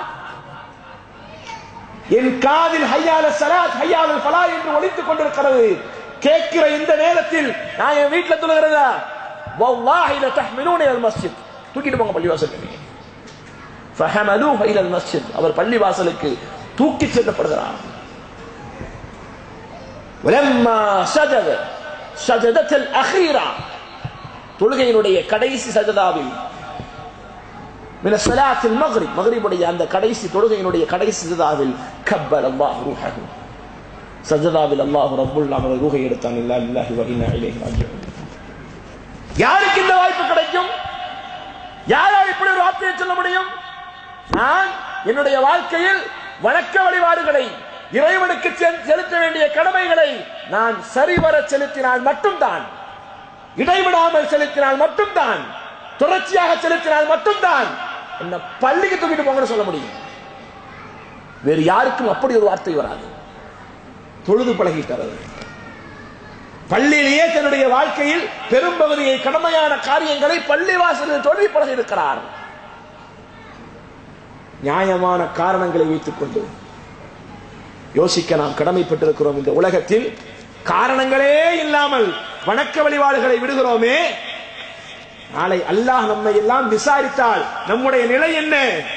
என் காதில் ஹையால சலாத் ஹையால ஃபலா என்று ஒலித்துக் கொண்டிருக்கிறது கேட்கிற இந்த நேரத்தில் நான் என் வீட்டுல தொழுகிறதா வல்லாஹி ல தஹ்மிலூன இலல் மஸ்ஜித் தூக்கிட்டு போங்க பள்ளிவாசலுக்கு ஃபஹமலூஹு இலல் மஸ்ஜித் அவர் பள்ளிவாசலுக்கு தூக்கி செல்லப்படுகிறார் ولما سجد سجدة الأخيرة தொழுகையினுடைய கடைசி சஜதாவில் من الصلاة المغرب مغرب உடைய அந்த கடைசி தொழுகையினுடைய கடைசி சஜதாவில் கப்பல் அல்லாஹ் ரூஹஹு சஜதாவில் அல்லாஹ் ரப்புல் அவரை ரூஹை எடுத்தான் இல்லா இல்லாஹி வ இன்னா இலைஹி ராஜிஊன் யாருக்கு இந்த வாய்ப்பு கிடைக்கும் யாரால் இப்படி ஒரு வார்த்தையை சொல்ல முடியும் நான் என்னுடைய வாழ்க்கையில் வணக்க வழிபாடுகளை இறைவனுக்கு செ- செலுத்த வேண்டிய கடமைகளை நான் சரிவர செலுத்தினால் மட்டும்தான் இடைவிடாமல் செலுத்தினால் மட்டும்தான் தொடர்ச்சியாக செலுத்தினால் மட்டும்தான் என்ன பள்ளிக்கு தூக்கிட்டு போங்கன்னு சொல்ல முடியும் வேறு யாருக்கும் அப்படி ஒரு வார்த்தை வராது தொழுது பழகிட்டார் அவர். பள்ளியிலேயே தன்னுடைய வாழ்க்கையில் பெரும்பகுதியை கடமையான காரியங்களை பள்ளி வாசலில் தொழுதி பழகி இருக்கிறார் நியாயமான காரணங்களை வைத்துக் கொண்டு யோசிக்க நாம் கடமைப்பட்டிருக்கிறோம் இந்த உலகத்தில் காரணங்களே இல்லாமல் வணக்க வழிபாடுகளை விடுகிறோமே நாளை அல்லாஹ் நம்மை எல்லாம் விசாரித்தால் நம்முடைய நிலை என்ன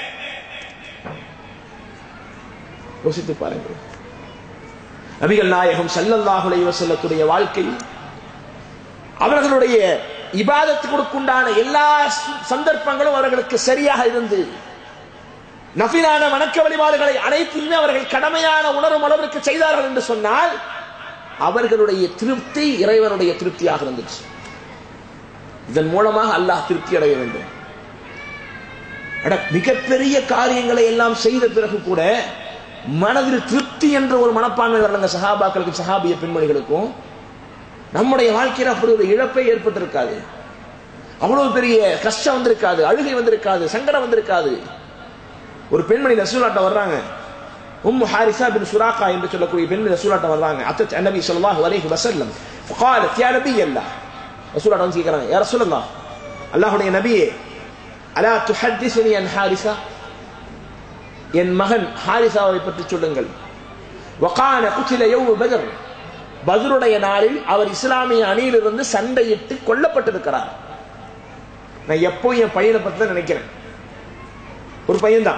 யோசித்து பாருங்கள் நபிகள் நாயகம் ஸல்லல்லாஹு அலைஹி வஸல்லத்துடைய வாழ்க்கை அவர்களுடைய இபாதத்துக்குண்டான எல்லா ச- சந்தர்ப்பங்களும் அவர்களுக்கு சரியாக இருந்து நஃபிலான வணக்க வழிபாடுகளை அனைத்தையுமே அவர்கள் கடமையான உணரும் அளவிற்கு செய்தார்கள் என்று சொன்னால் அவர்களுடைய திருப்தி இறைவனுடைய திருப்தியாக இருந்துச்சு இதன் மூலமாக அல்லாஹ் திருப்தி அடைய வேண்டும் அட, மிகப்பெரிய காரியங்களை எல்லாம் செய்த பிறகு கூட மனதில் திருப்தி என்ற ஒரு மனப்பான்மை வரலங்க சஹாபாக்களுக்கும் சஹாபிய பெண்மணிகளுக்கும் நம்முடைய வாழ்க்கையில் அப்படி ஒரு இழப்பே ஏற்பட்டிருக்காது அவ்வளவு பெரிய கஷ்டம் வந்திருக்காது அழுகை வந்திருக்காது சங்கடம் வந்திருக்காது ஒரு பெண்மணி ரசூலாட்ட வர்றாங்க உம்மு ஹாரிசா பின் சுராக்கா என்று சொல்லக்கூடிய பெண்மணி ரசூலாட்ட வர்றாங்க அத்தத் நபி ஸல்லல்லாஹு அலைஹி வஸல்லம் فقالت يا نبي الله ரசூலாட்ட வந்து கேக்குறாங்க யா ரசூலல்லாஹ் அல்லாஹ்வுடைய நபியே அலா துஹத்திஸுனி அன் ஹாரிசா என் மகன் ஹாரிசாவை பற்றி சொல்லுங்கள் வகான குத்தில யௌம பத்ர் பத்ருடைய நாளில் அவர் இஸ்லாமிய அணியிலிருந்து சண்டையிட்டு கொல்லப்பட்டிருக்கிறார் நான் எப்போ என் பையனை பத்தி தான் நினைக்கிறேன் ஒரு பையன்தான்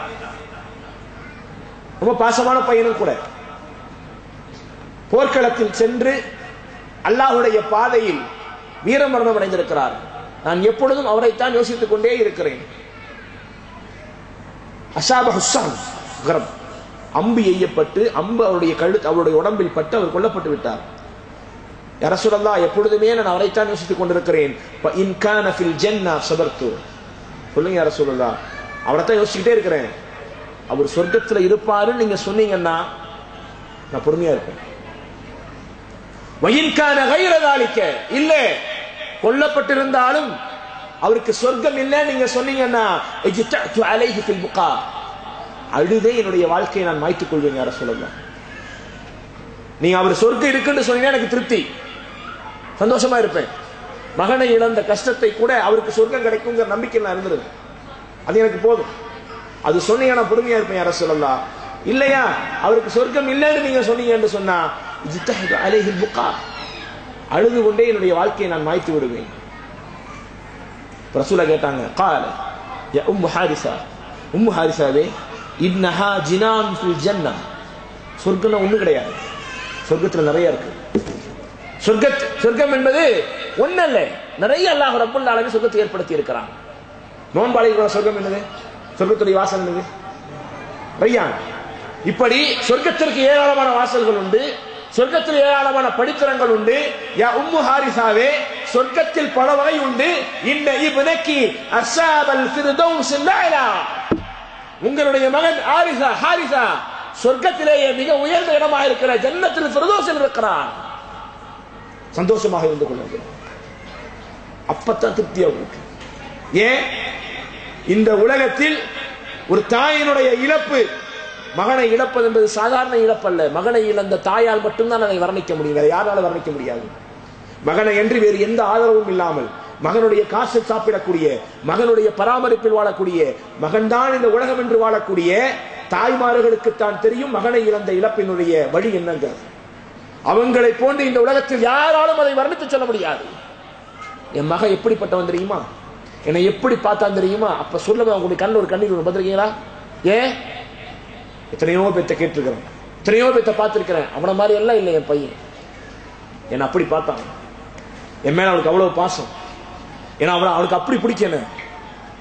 ரொம்ப பாசமான பையனும் கூட போர்க்களத்தில் சென்று அல்லாஹ்வுடைய பாதையில் வீரமரணம் அடைந்திருக்கிறார் நான் எப்பொழுதும் அவரைத்தான் யோசித்துக் கொண்டே இருக்கிறேன் அசாப ஹுஸ்ஸான் கரம் அம்பு எய்யப்பட்டு அம்பு அவருடைய கழுத்து அவருடைய உடம்பில் பட்டு அவர் கொல்லப்பட்டு விட்டார் அரசுரல்லா எப்பொழுதுமே நான் அவரைத்தான் யோசித்துக் கொண்டிருக்கிறேன் ப- இன் கான ஃபில் ஜன்னா சபர்த்து சொல்லுங்க அரசுரல்லா அவரைத்தான் யோசிச்சுக்கிட்டே இருக்கிறேன் அவர் சொர்க்கத்துல இருப்பாருன்னு நீங்க சொன்னீங்கன்னா நான் பொறுமையா இருப்பேன் வயின்கான கைரதாலிக்க இல்ல கொல்லப்பட்டிருந்தாலும் அவருக்கு சொர்க்கம் இல்லை நீங்க சொன்னீங்கன்னா இஜ்தஅத்து அலைஹி ஃபில் புகா அழுதே என்னுடைய வாழ்க்கையை நான் மாய்த்துக் கொள்வேன் யார சொல்லலாம் நீங்க அவர் சொர்க்கம் இருக்குன்னு சொன்னீங்கன்னா எனக்கு திருப்தி சந்தோஷமா இருப்பேன் மகனை இழந்த கஷ்டத்தை கூட அவருக்கு சொர்க்கம் கிடைக்குங்கிற நம்பிக்கை நான் இருந்திருந்தேன் அது எனக்கு போதும் அது சொன்னீங்க நான் பொறுமையா இருப்பேன் யார சொல்லலாம் இல்லையா அவருக்கு சொர்க்கம் இல்லைன்னு நீங்க சொன்னீங்கன்னு சொன்னா இஜ்தஹது அலைஹில் புகா அழுது கொண்டே என்னுடைய வாழ்க்கையை நான் மாய்த்து விடுவேன் ரசூலா கேட்டாங்க கால யா உம்மு ஹாரிசா உம்மு ஹாரிசாவே இன்னஹா ஜினான் ஃபில் ஜன்னா சொர்க்கம் ஒண்ணு கிடையாது சொர்க்கத்துல நிறைய இருக்கு சொர்க்கத் சொர்க்கம் என்பது ஒண்ணு அல்ல நிறைய அல்லாஹ் ரப்புல் ஆலமீன் சொர்க்கத்தை ஏற்படுத்தி இருக்கிறான் நோன்பாளிகளோட சொர்க்கம் என்னது சொர்க்கத்துடைய வாசல் என்னது ரையான் இப்படி சொர்க்கத்திற்கு ஏராளமான வாசல்கள் உண்டு சொர்க்கத்தில் ஏராளமான படித்தரங்கள் உண்டு யா உம்மு ஹாரிசாவே சொர்க்கத்தில் பல வகை உண்டு இந்த இப்னக்கி அஸாபல் ஃபிர்தௌஸ் அலா உங்களுடைய மகன் ஹாரிசா ஹாரிசா சொர்க்கத்திலேயே மிக உயர்ந்த இடமாக இருக்கிற ஜன்னத்தில் ஃபிர்தௌஸில் இருக்கிறான் சந்தோஷமாக இருந்து கொள்ளுங்கள் அப்பத்தான் திருப்தியா உங்களுக்கு ஏன் இந்த உலகத்தில் ஒரு தாயினுடைய இழப்பு மகனை இழப்பது என்பது சாதாரண இழப்பல்ல மகனை இழந்த தாயால் மட்டும்தான் அதை வர்ணிக்க முடியும் வேற யாரால வர்ணிக்க முடியாது மகனை என்று வேறு எந்த ஆதரவும் இல்லாமல் மகனுடைய காசு சாப்பிடக்கூடிய மகனுடைய பராமரிப்பில் வாழக்கூடிய மகன்தான் இந்த உலகம் என்று வாழக்கூடிய தாய்மார்களுக்கு தான் தெரியும் மகனை இழந்த இழப்பினுடைய வழி என்னங்கிறது அவங்களை போன்று இந்த உலகத்தில் யாராலும் அதை வர்ணித்து சொல்ல முடியாது என் மகன் எப்படிப்பட்டவன் தெரியுமா என்னை எப்படி பார்த்தான் தெரியுமா அப்ப சொல்லுங்க உங்களுடைய கண்ணில் ஒரு கண்ணீர் ஒன்று பார்த்துருக்கீங்களா ஏன் எத்தனையோ பேத்த கேட்டிருக்கிறேன் எத்தனையோ பேத்த பார்த்திருக்கிறேன் அவனை மாதிரி எல்லாம் இல்லை என் பையன் என்னை அப்படி பார்த்தான் என் மேல அவனுக்கு அவ்வளவு பாசம் ஏன்னா அவனை அவனுக்கு அப்படி பிடிக்கும் என்ன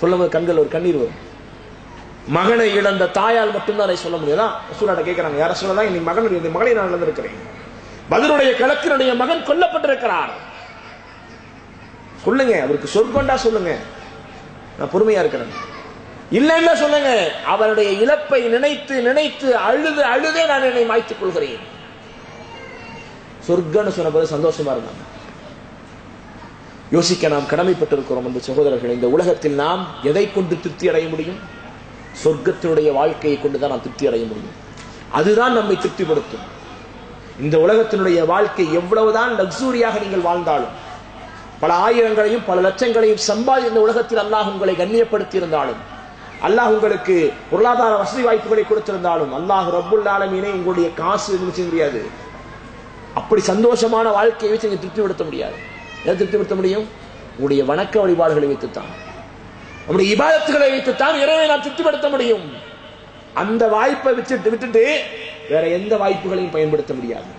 சொல்லும்போது கண்கள் ஒரு கண்ணீர் வரும் மகனை இழந்த தாயால் மட்டும்தான் அதை சொல்ல முடியும் அதான் ரசூலாட்ட கேட்கிறாங்க யார சொல்லலாம் இன்னைக்கு மகன் இந்த மகனை நான் இழந்திருக்கிறேன் பதிலுடைய களத்தினுடைய மகன் கொல்லப்பட்டிருக்கிறார் சொல்லுங்க அவருக்கு சொற்கொண்டா சொல்லுங்க நான் பொறுமையா இருக்கிறேன் இல்லைன்னா சொல்லுங்க அவருடைய இழப்பை நினைத்து நினைத்து அழுது அழுதே நான் என்னை மாய்த்துக் கொள்கிறேன் சொர்க்கன்னு சொன்னபோது சந்தோஷமா இருந்தாங்க யோசிக்க நாம் கடமைப்பட்டிருக்கிறோம் என்று சகோதரர்கள் இந்த உலகத்தில் நாம் எதை கொண்டு திருப்தி அடைய முடியும் சொர்க்கத்தினுடைய வாழ்க்கையை கொண்டுதான் நாம் திருப்தி அடைய முடியும் அதுதான் நம்மை திருப்திப்படுத்தும் இந்த உலகத்தினுடைய வாழ்க்கை எவ்வளவுதான் லக்ஸூரியாக நீங்கள் வாழ்ந்தாலும் பல ஆயிரங்களையும் பல லட்சங்களையும் சம்பாதி இந்த உலகத்தில் அல்லாஹ் உங்களை கண்ணியப்படுத்தி இருந்தாலும் அல்லாஹ் உங்களுக்கு பொருளாதார வசதி வாய்ப்புகளை கொடுத்திருந்தாலும் அல்லாஹ் ரப்புல் ஆலமீனை உங்களுடைய காசு எதுவும் செய்ய முடியாது அப்படி சந்தோஷமான வாழ்க்கையை வச்சு நீங்க திருப்திப்படுத்த முடியாது எதை திருப்திப்படுத்த முடியும் உங்களுடைய வணக்க வழிபாடுகளை வைத்துத்தான் நம்முடைய இபாதத்துகளை வைத்துத்தான் இறைவனை நாம் திருப்திப்படுத்த முடியும் அந்த வாய்ப்பை வச்சுட்டு விட்டுட்டு வேற எந்த வாய்ப்புகளையும் பயன்படுத்த முடியாது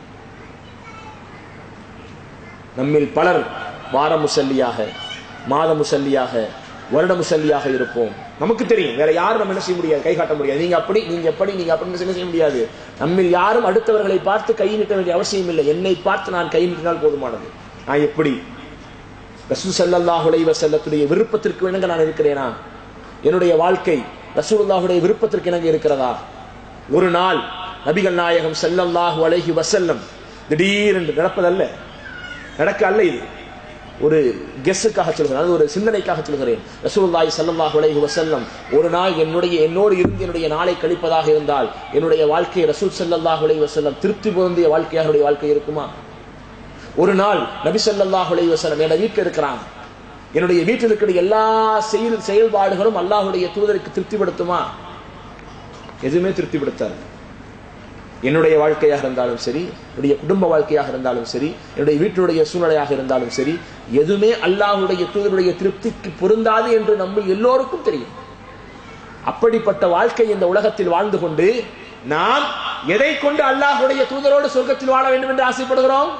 நம்மில் பலர் வார முசல்லியாக மாத முசல்லியாக வருட முசல்லியாக இருப்போம் நமக்கு தெரியும் வேற யாரும் நம்ம என்ன செய்ய முடியாது கை காட்ட முடியாது நீங்க அப்படி நீங்க எப்படி நீங்க அப்படி என்ன செய்ய முடியாது நம்மில் யாரும் அடுத்தவர்களை பார்த்து கை நீட்ட வேண்டிய அவசியம் இல்லை என்னை பார்த்து நான் கை நீட்டினால் போதுமானது நான் எப்படி ரசூல் ஸல்லல்லாஹு அலைஹி வஸல்லத்துடைய விருப்பத்திற்கு இணங்க நான் இருக்கிறேனா என்னுடைய வாழ்க்கை ரசூலுல்லாஹுடைய விருப்பத்திற்கு இணங்க இருக்கிறதா ஒரு நாள் நபிகள் நாயகம் ஸல்லல்லாஹு அலைஹி வஸல்லம் திடீரென்று நடப்பதல்ல நடக்க அல்ல இது ஒரு கெஸ்ஸுக்காக சொல்கிறேன் அது ஒரு சிந்தனைக்காக சொல்கிறேன் ரசூலுல்லாஹி ஸல்லல்லாஹு அலைஹி வஸல்லம் ஒரு நாள் என்னுடைய என்னோடு இருந்து என்னுடைய நாளை கழிப்பதாக இருந்தால் என்னுடைய வாழ்க்கை ரசூல் ஸல்லல்லாஹு அலைஹி வஸல்லம் திருப்தி பொருந்திய வாழ்க்கையாக என்னுடைய வாழ்க்கை இருக்குமா ஒரு நாள் நபி ஸல்லல்லாஹு அலைஹி வஸல்லம் என்னோட வீட்டில் இருக்கிறாங்க என்னுடைய வீட்டில் இருக்கிற எல்லா செயல் செயல்பாடுகளும் அல்லாஹ்வுடைய தூதருக்கு திருப்திப்படுத்துமா எதுவுமே திருப்திப்படுத்தாது என்னுடைய வாழ்க்கையாக இருந்தாலும் சரி என்னுடைய குடும்ப வாழ்க்கையாக இருந்தாலும் சரி என்னுடைய வீட்டினுடைய சூழ்நிலையாக இருந்தாலும் சரி எதுவுமே அல்லாஹ்வுடைய தூதருடைய திருப்திக்கு பொருந்தாது என்று நம்ம எல்லோருக்கும் தெரியும் அப்படிப்பட்ட வாழ்க்கை இந்த உலகத்தில் வாழ்ந்து கொண்டு நாம் எதை கொண்டு அல்லாஹ்வுடைய தூதரோடு சொர்க்கத்தில் வாழ வேண்டும் என்று ஆசைப்படுகிறோம்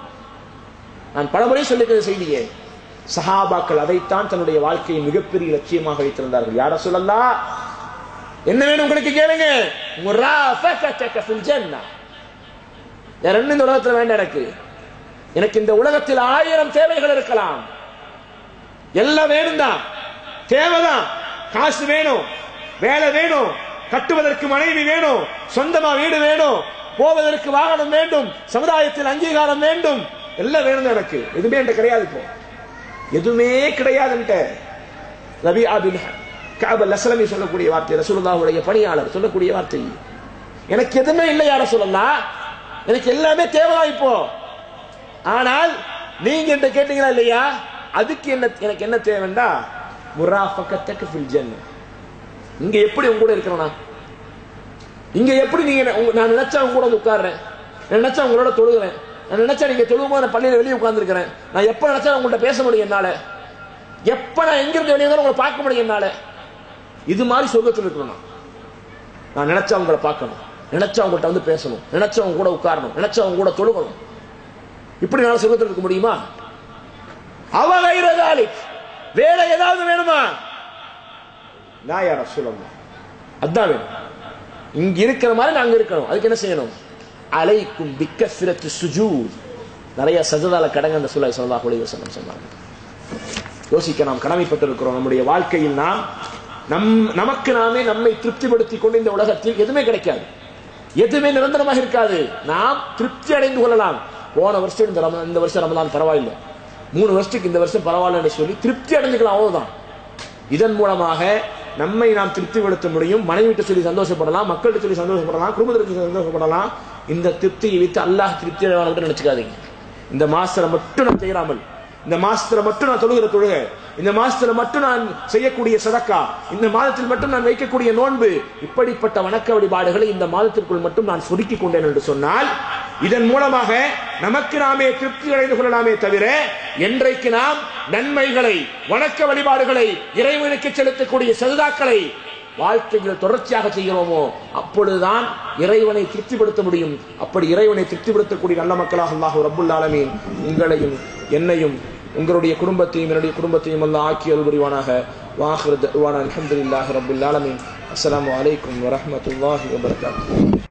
நான் பலமுறை சொல்லிக்கிற செய்தியே சஹாபாக்கள் அதைத்தான் தன்னுடைய வாழ்க்கையை மிகப்பெரிய லட்சியமாக வைத்திருந்தார்கள் யார சொல்லலாம் என்ன வேணும் உங்களுக்கு கேளுங்க முராஃபகதக ஃபில் ஜன்னah. வேற என்ன இந்த உலகத்துல வேண்டாம் எனக்கு எனக்கு இந்த உலகத்தில் ஆயிரம் தேவைகள் இருக்கலாம் எல்லாம் வேணும் தான் தேவைதான் காசு வேணும் வேலை வேணும் கட்டுவதற்கு மனைவி வேணும் சொந்தமா வீடு வேணும் போவதற்கு வாகனம் வேண்டும் சமுதாயத்தில் அங்கீகாரம் வேண்டும் எல்லாம் வேணும் தான் எனக்கு எதுவுமே என்கிட்ட கிடையாது இப்போ எதுவுமே கிடையாதுன்ட்ட ரபி ஆபின் காபல் அஸ்லமி சொல்லக்கூடிய வார்த்தை ரசூலுல்லாஹுடைய பணியாளர் சொல்லக்கூடிய வார்த்தை எனக்கு எதுவுமே இல்லை யார சொல்லலாம் எனக்கு எல்லாமே தேவைதான் இப்போ ஆனால் நீங்க என்கிட்ட கேட்டீங்களா இல்லையா அதுக்கு என்ன எனக்கு என்ன தேவைண்டா முராஃபகத்தக்க ஃபில் ஜன்னah இங்க எப்படி உங்க கூட இருக்கிறேனா இங்க எப்படி நீங்க என்ன- உங்க- நான் நினைச்சா உங்க கூட வந்து உட்கார்றேன் நான் நினைச்சா உங்களோட தொழுகிறேன் நான் நினைச்சா நீங்க தொழுகும் போது நான் பள்ளியில வெளியே உட்கார்ந்துருக்கிறேன் நான் எப்ப நினைச்சா உங்கள்ட்ட பேச முடியும் என்னால எப்ப நான் எங்கிருந்து வெளியே வந்தாலும் உங்களை பார்க்க முடியும் என்னால இது மாதிரி சொர்க்கத்தில் இருக்கணும் நான். நான் நினைச்சா உங்களை பார்க்கணும் நினைச்சா உங்கள்ட்ட வந்து பேசணும் நினைச்சா உங்க கூட உட்காரணும் நினைச்சா உங்க கூட தொழுகணும் இப்படி நான் சொர்க்கத்தில் இருக்க முடியுமா அவ கைரதாலி வேற ஏதாவது வேணுமா நான் யார சொல்லணும் அதான் வேணும் இங்க இருக்கிற மாதிரி நாங்க இருக்கணும் அதுக்கு என்ன செய்யணும் அலைக்கும் பிக்கசிரத்து சுஜூத் நிறைய சஜதால கடங்க அந்த சுல்லாய் சொல்லா அலைஹி வஸல்லம் சொன்னாங்க யோசிக்க நாம் கடமைப்பட்டிருக்கிறோம் நம்முடைய வாழ்க்கையில் நாம் நம் நமக்கு நாமே நம்மை திருப்திப்படுத்திக் கொண்டு இந்த உலகத்தில் எதுவுமே கிடைக்காது எதுவுமே நிரந்தரமாக இருக்காது நாம் திருப்தி அடைந்து கொள்ளலாம் போன வருஷம் இந்த ரம இந்த வருஷம் ரமலான் பரவாயில்லை மூணு வருஷத்துக்கு இந்த வருஷம் பரவாயில்லைன்னு சொல்லி திருப்தி அடைஞ்சுக்கலாம் அவ்வளவுதான் இதன் மூலமாக நம்மை நாம் திருப்திப்படுத்த முடியும் மனைவிட்ட சொல்லி சந்தோஷப்படலாம் மக்கள்கிட்ட சொல்லி சந்தோஷப்படலாம் குடும்பத்திற்கு சொல்லி சந்தோஷப்படலாம் இந்த திருப்தியை வைத்து அல்லாஹ் திருப்தி அடைவாங்க நினைச்சுக்காதீங்க இந்த மாசத்துல மட்டும் நான் செய்யறாமல் இந்த மாசத்துல மட்டும் நான் தொழுகிற தொழுக இந்த மாசத்துல மட்டும் நான் செய்யக்கூடிய சதக்கா இந்த மாதத்தில் மட்டும் நான் வைக்கக்கூடிய நோன்பு இப்படிப்பட்ட வணக்க வழிபாடுகளை இந்த மாதத்திற்குள் மட்டும் நான் சுருக்கிக் கொண்டேன் என்று சொன்னால் இதன் மூலமாக நமக்கு நாமே திருப்தி அடைந்து கொள்ளலாமே தவிர என்றைக்கு நாம் நன்மைகளை வணக்க வழிபாடுகளை இறைவனுக்கு செலுத்தக்கூடிய சதுதாக்களை வாழ்க்கையில் தொடர்ச்சியாக செய்கிறோமோ அப்பொழுதுதான் இறைவனை திருப்திப்படுத்த முடியும் அப்படி இறைவனை திருப்திப்படுத்தக்கூடிய நல்ல மக்களாக அல்லாஹ் ரப்புல் ஆலமீன் உங்களையும் என்னையும் உங்களுடைய குடும்பத்தையும் என்னுடைய குடும்பத்தையும் எல்லாம் ஆக்கி அல்புரிவானாக வாஹிர் தவானா அல்ஹம்துலில்லாஹி ரப்பில் ஆலமீன் அஸ்ஸலாமு அலைக்கும் வரஹ்மத்துல்லாஹி வபரகாத்துஹு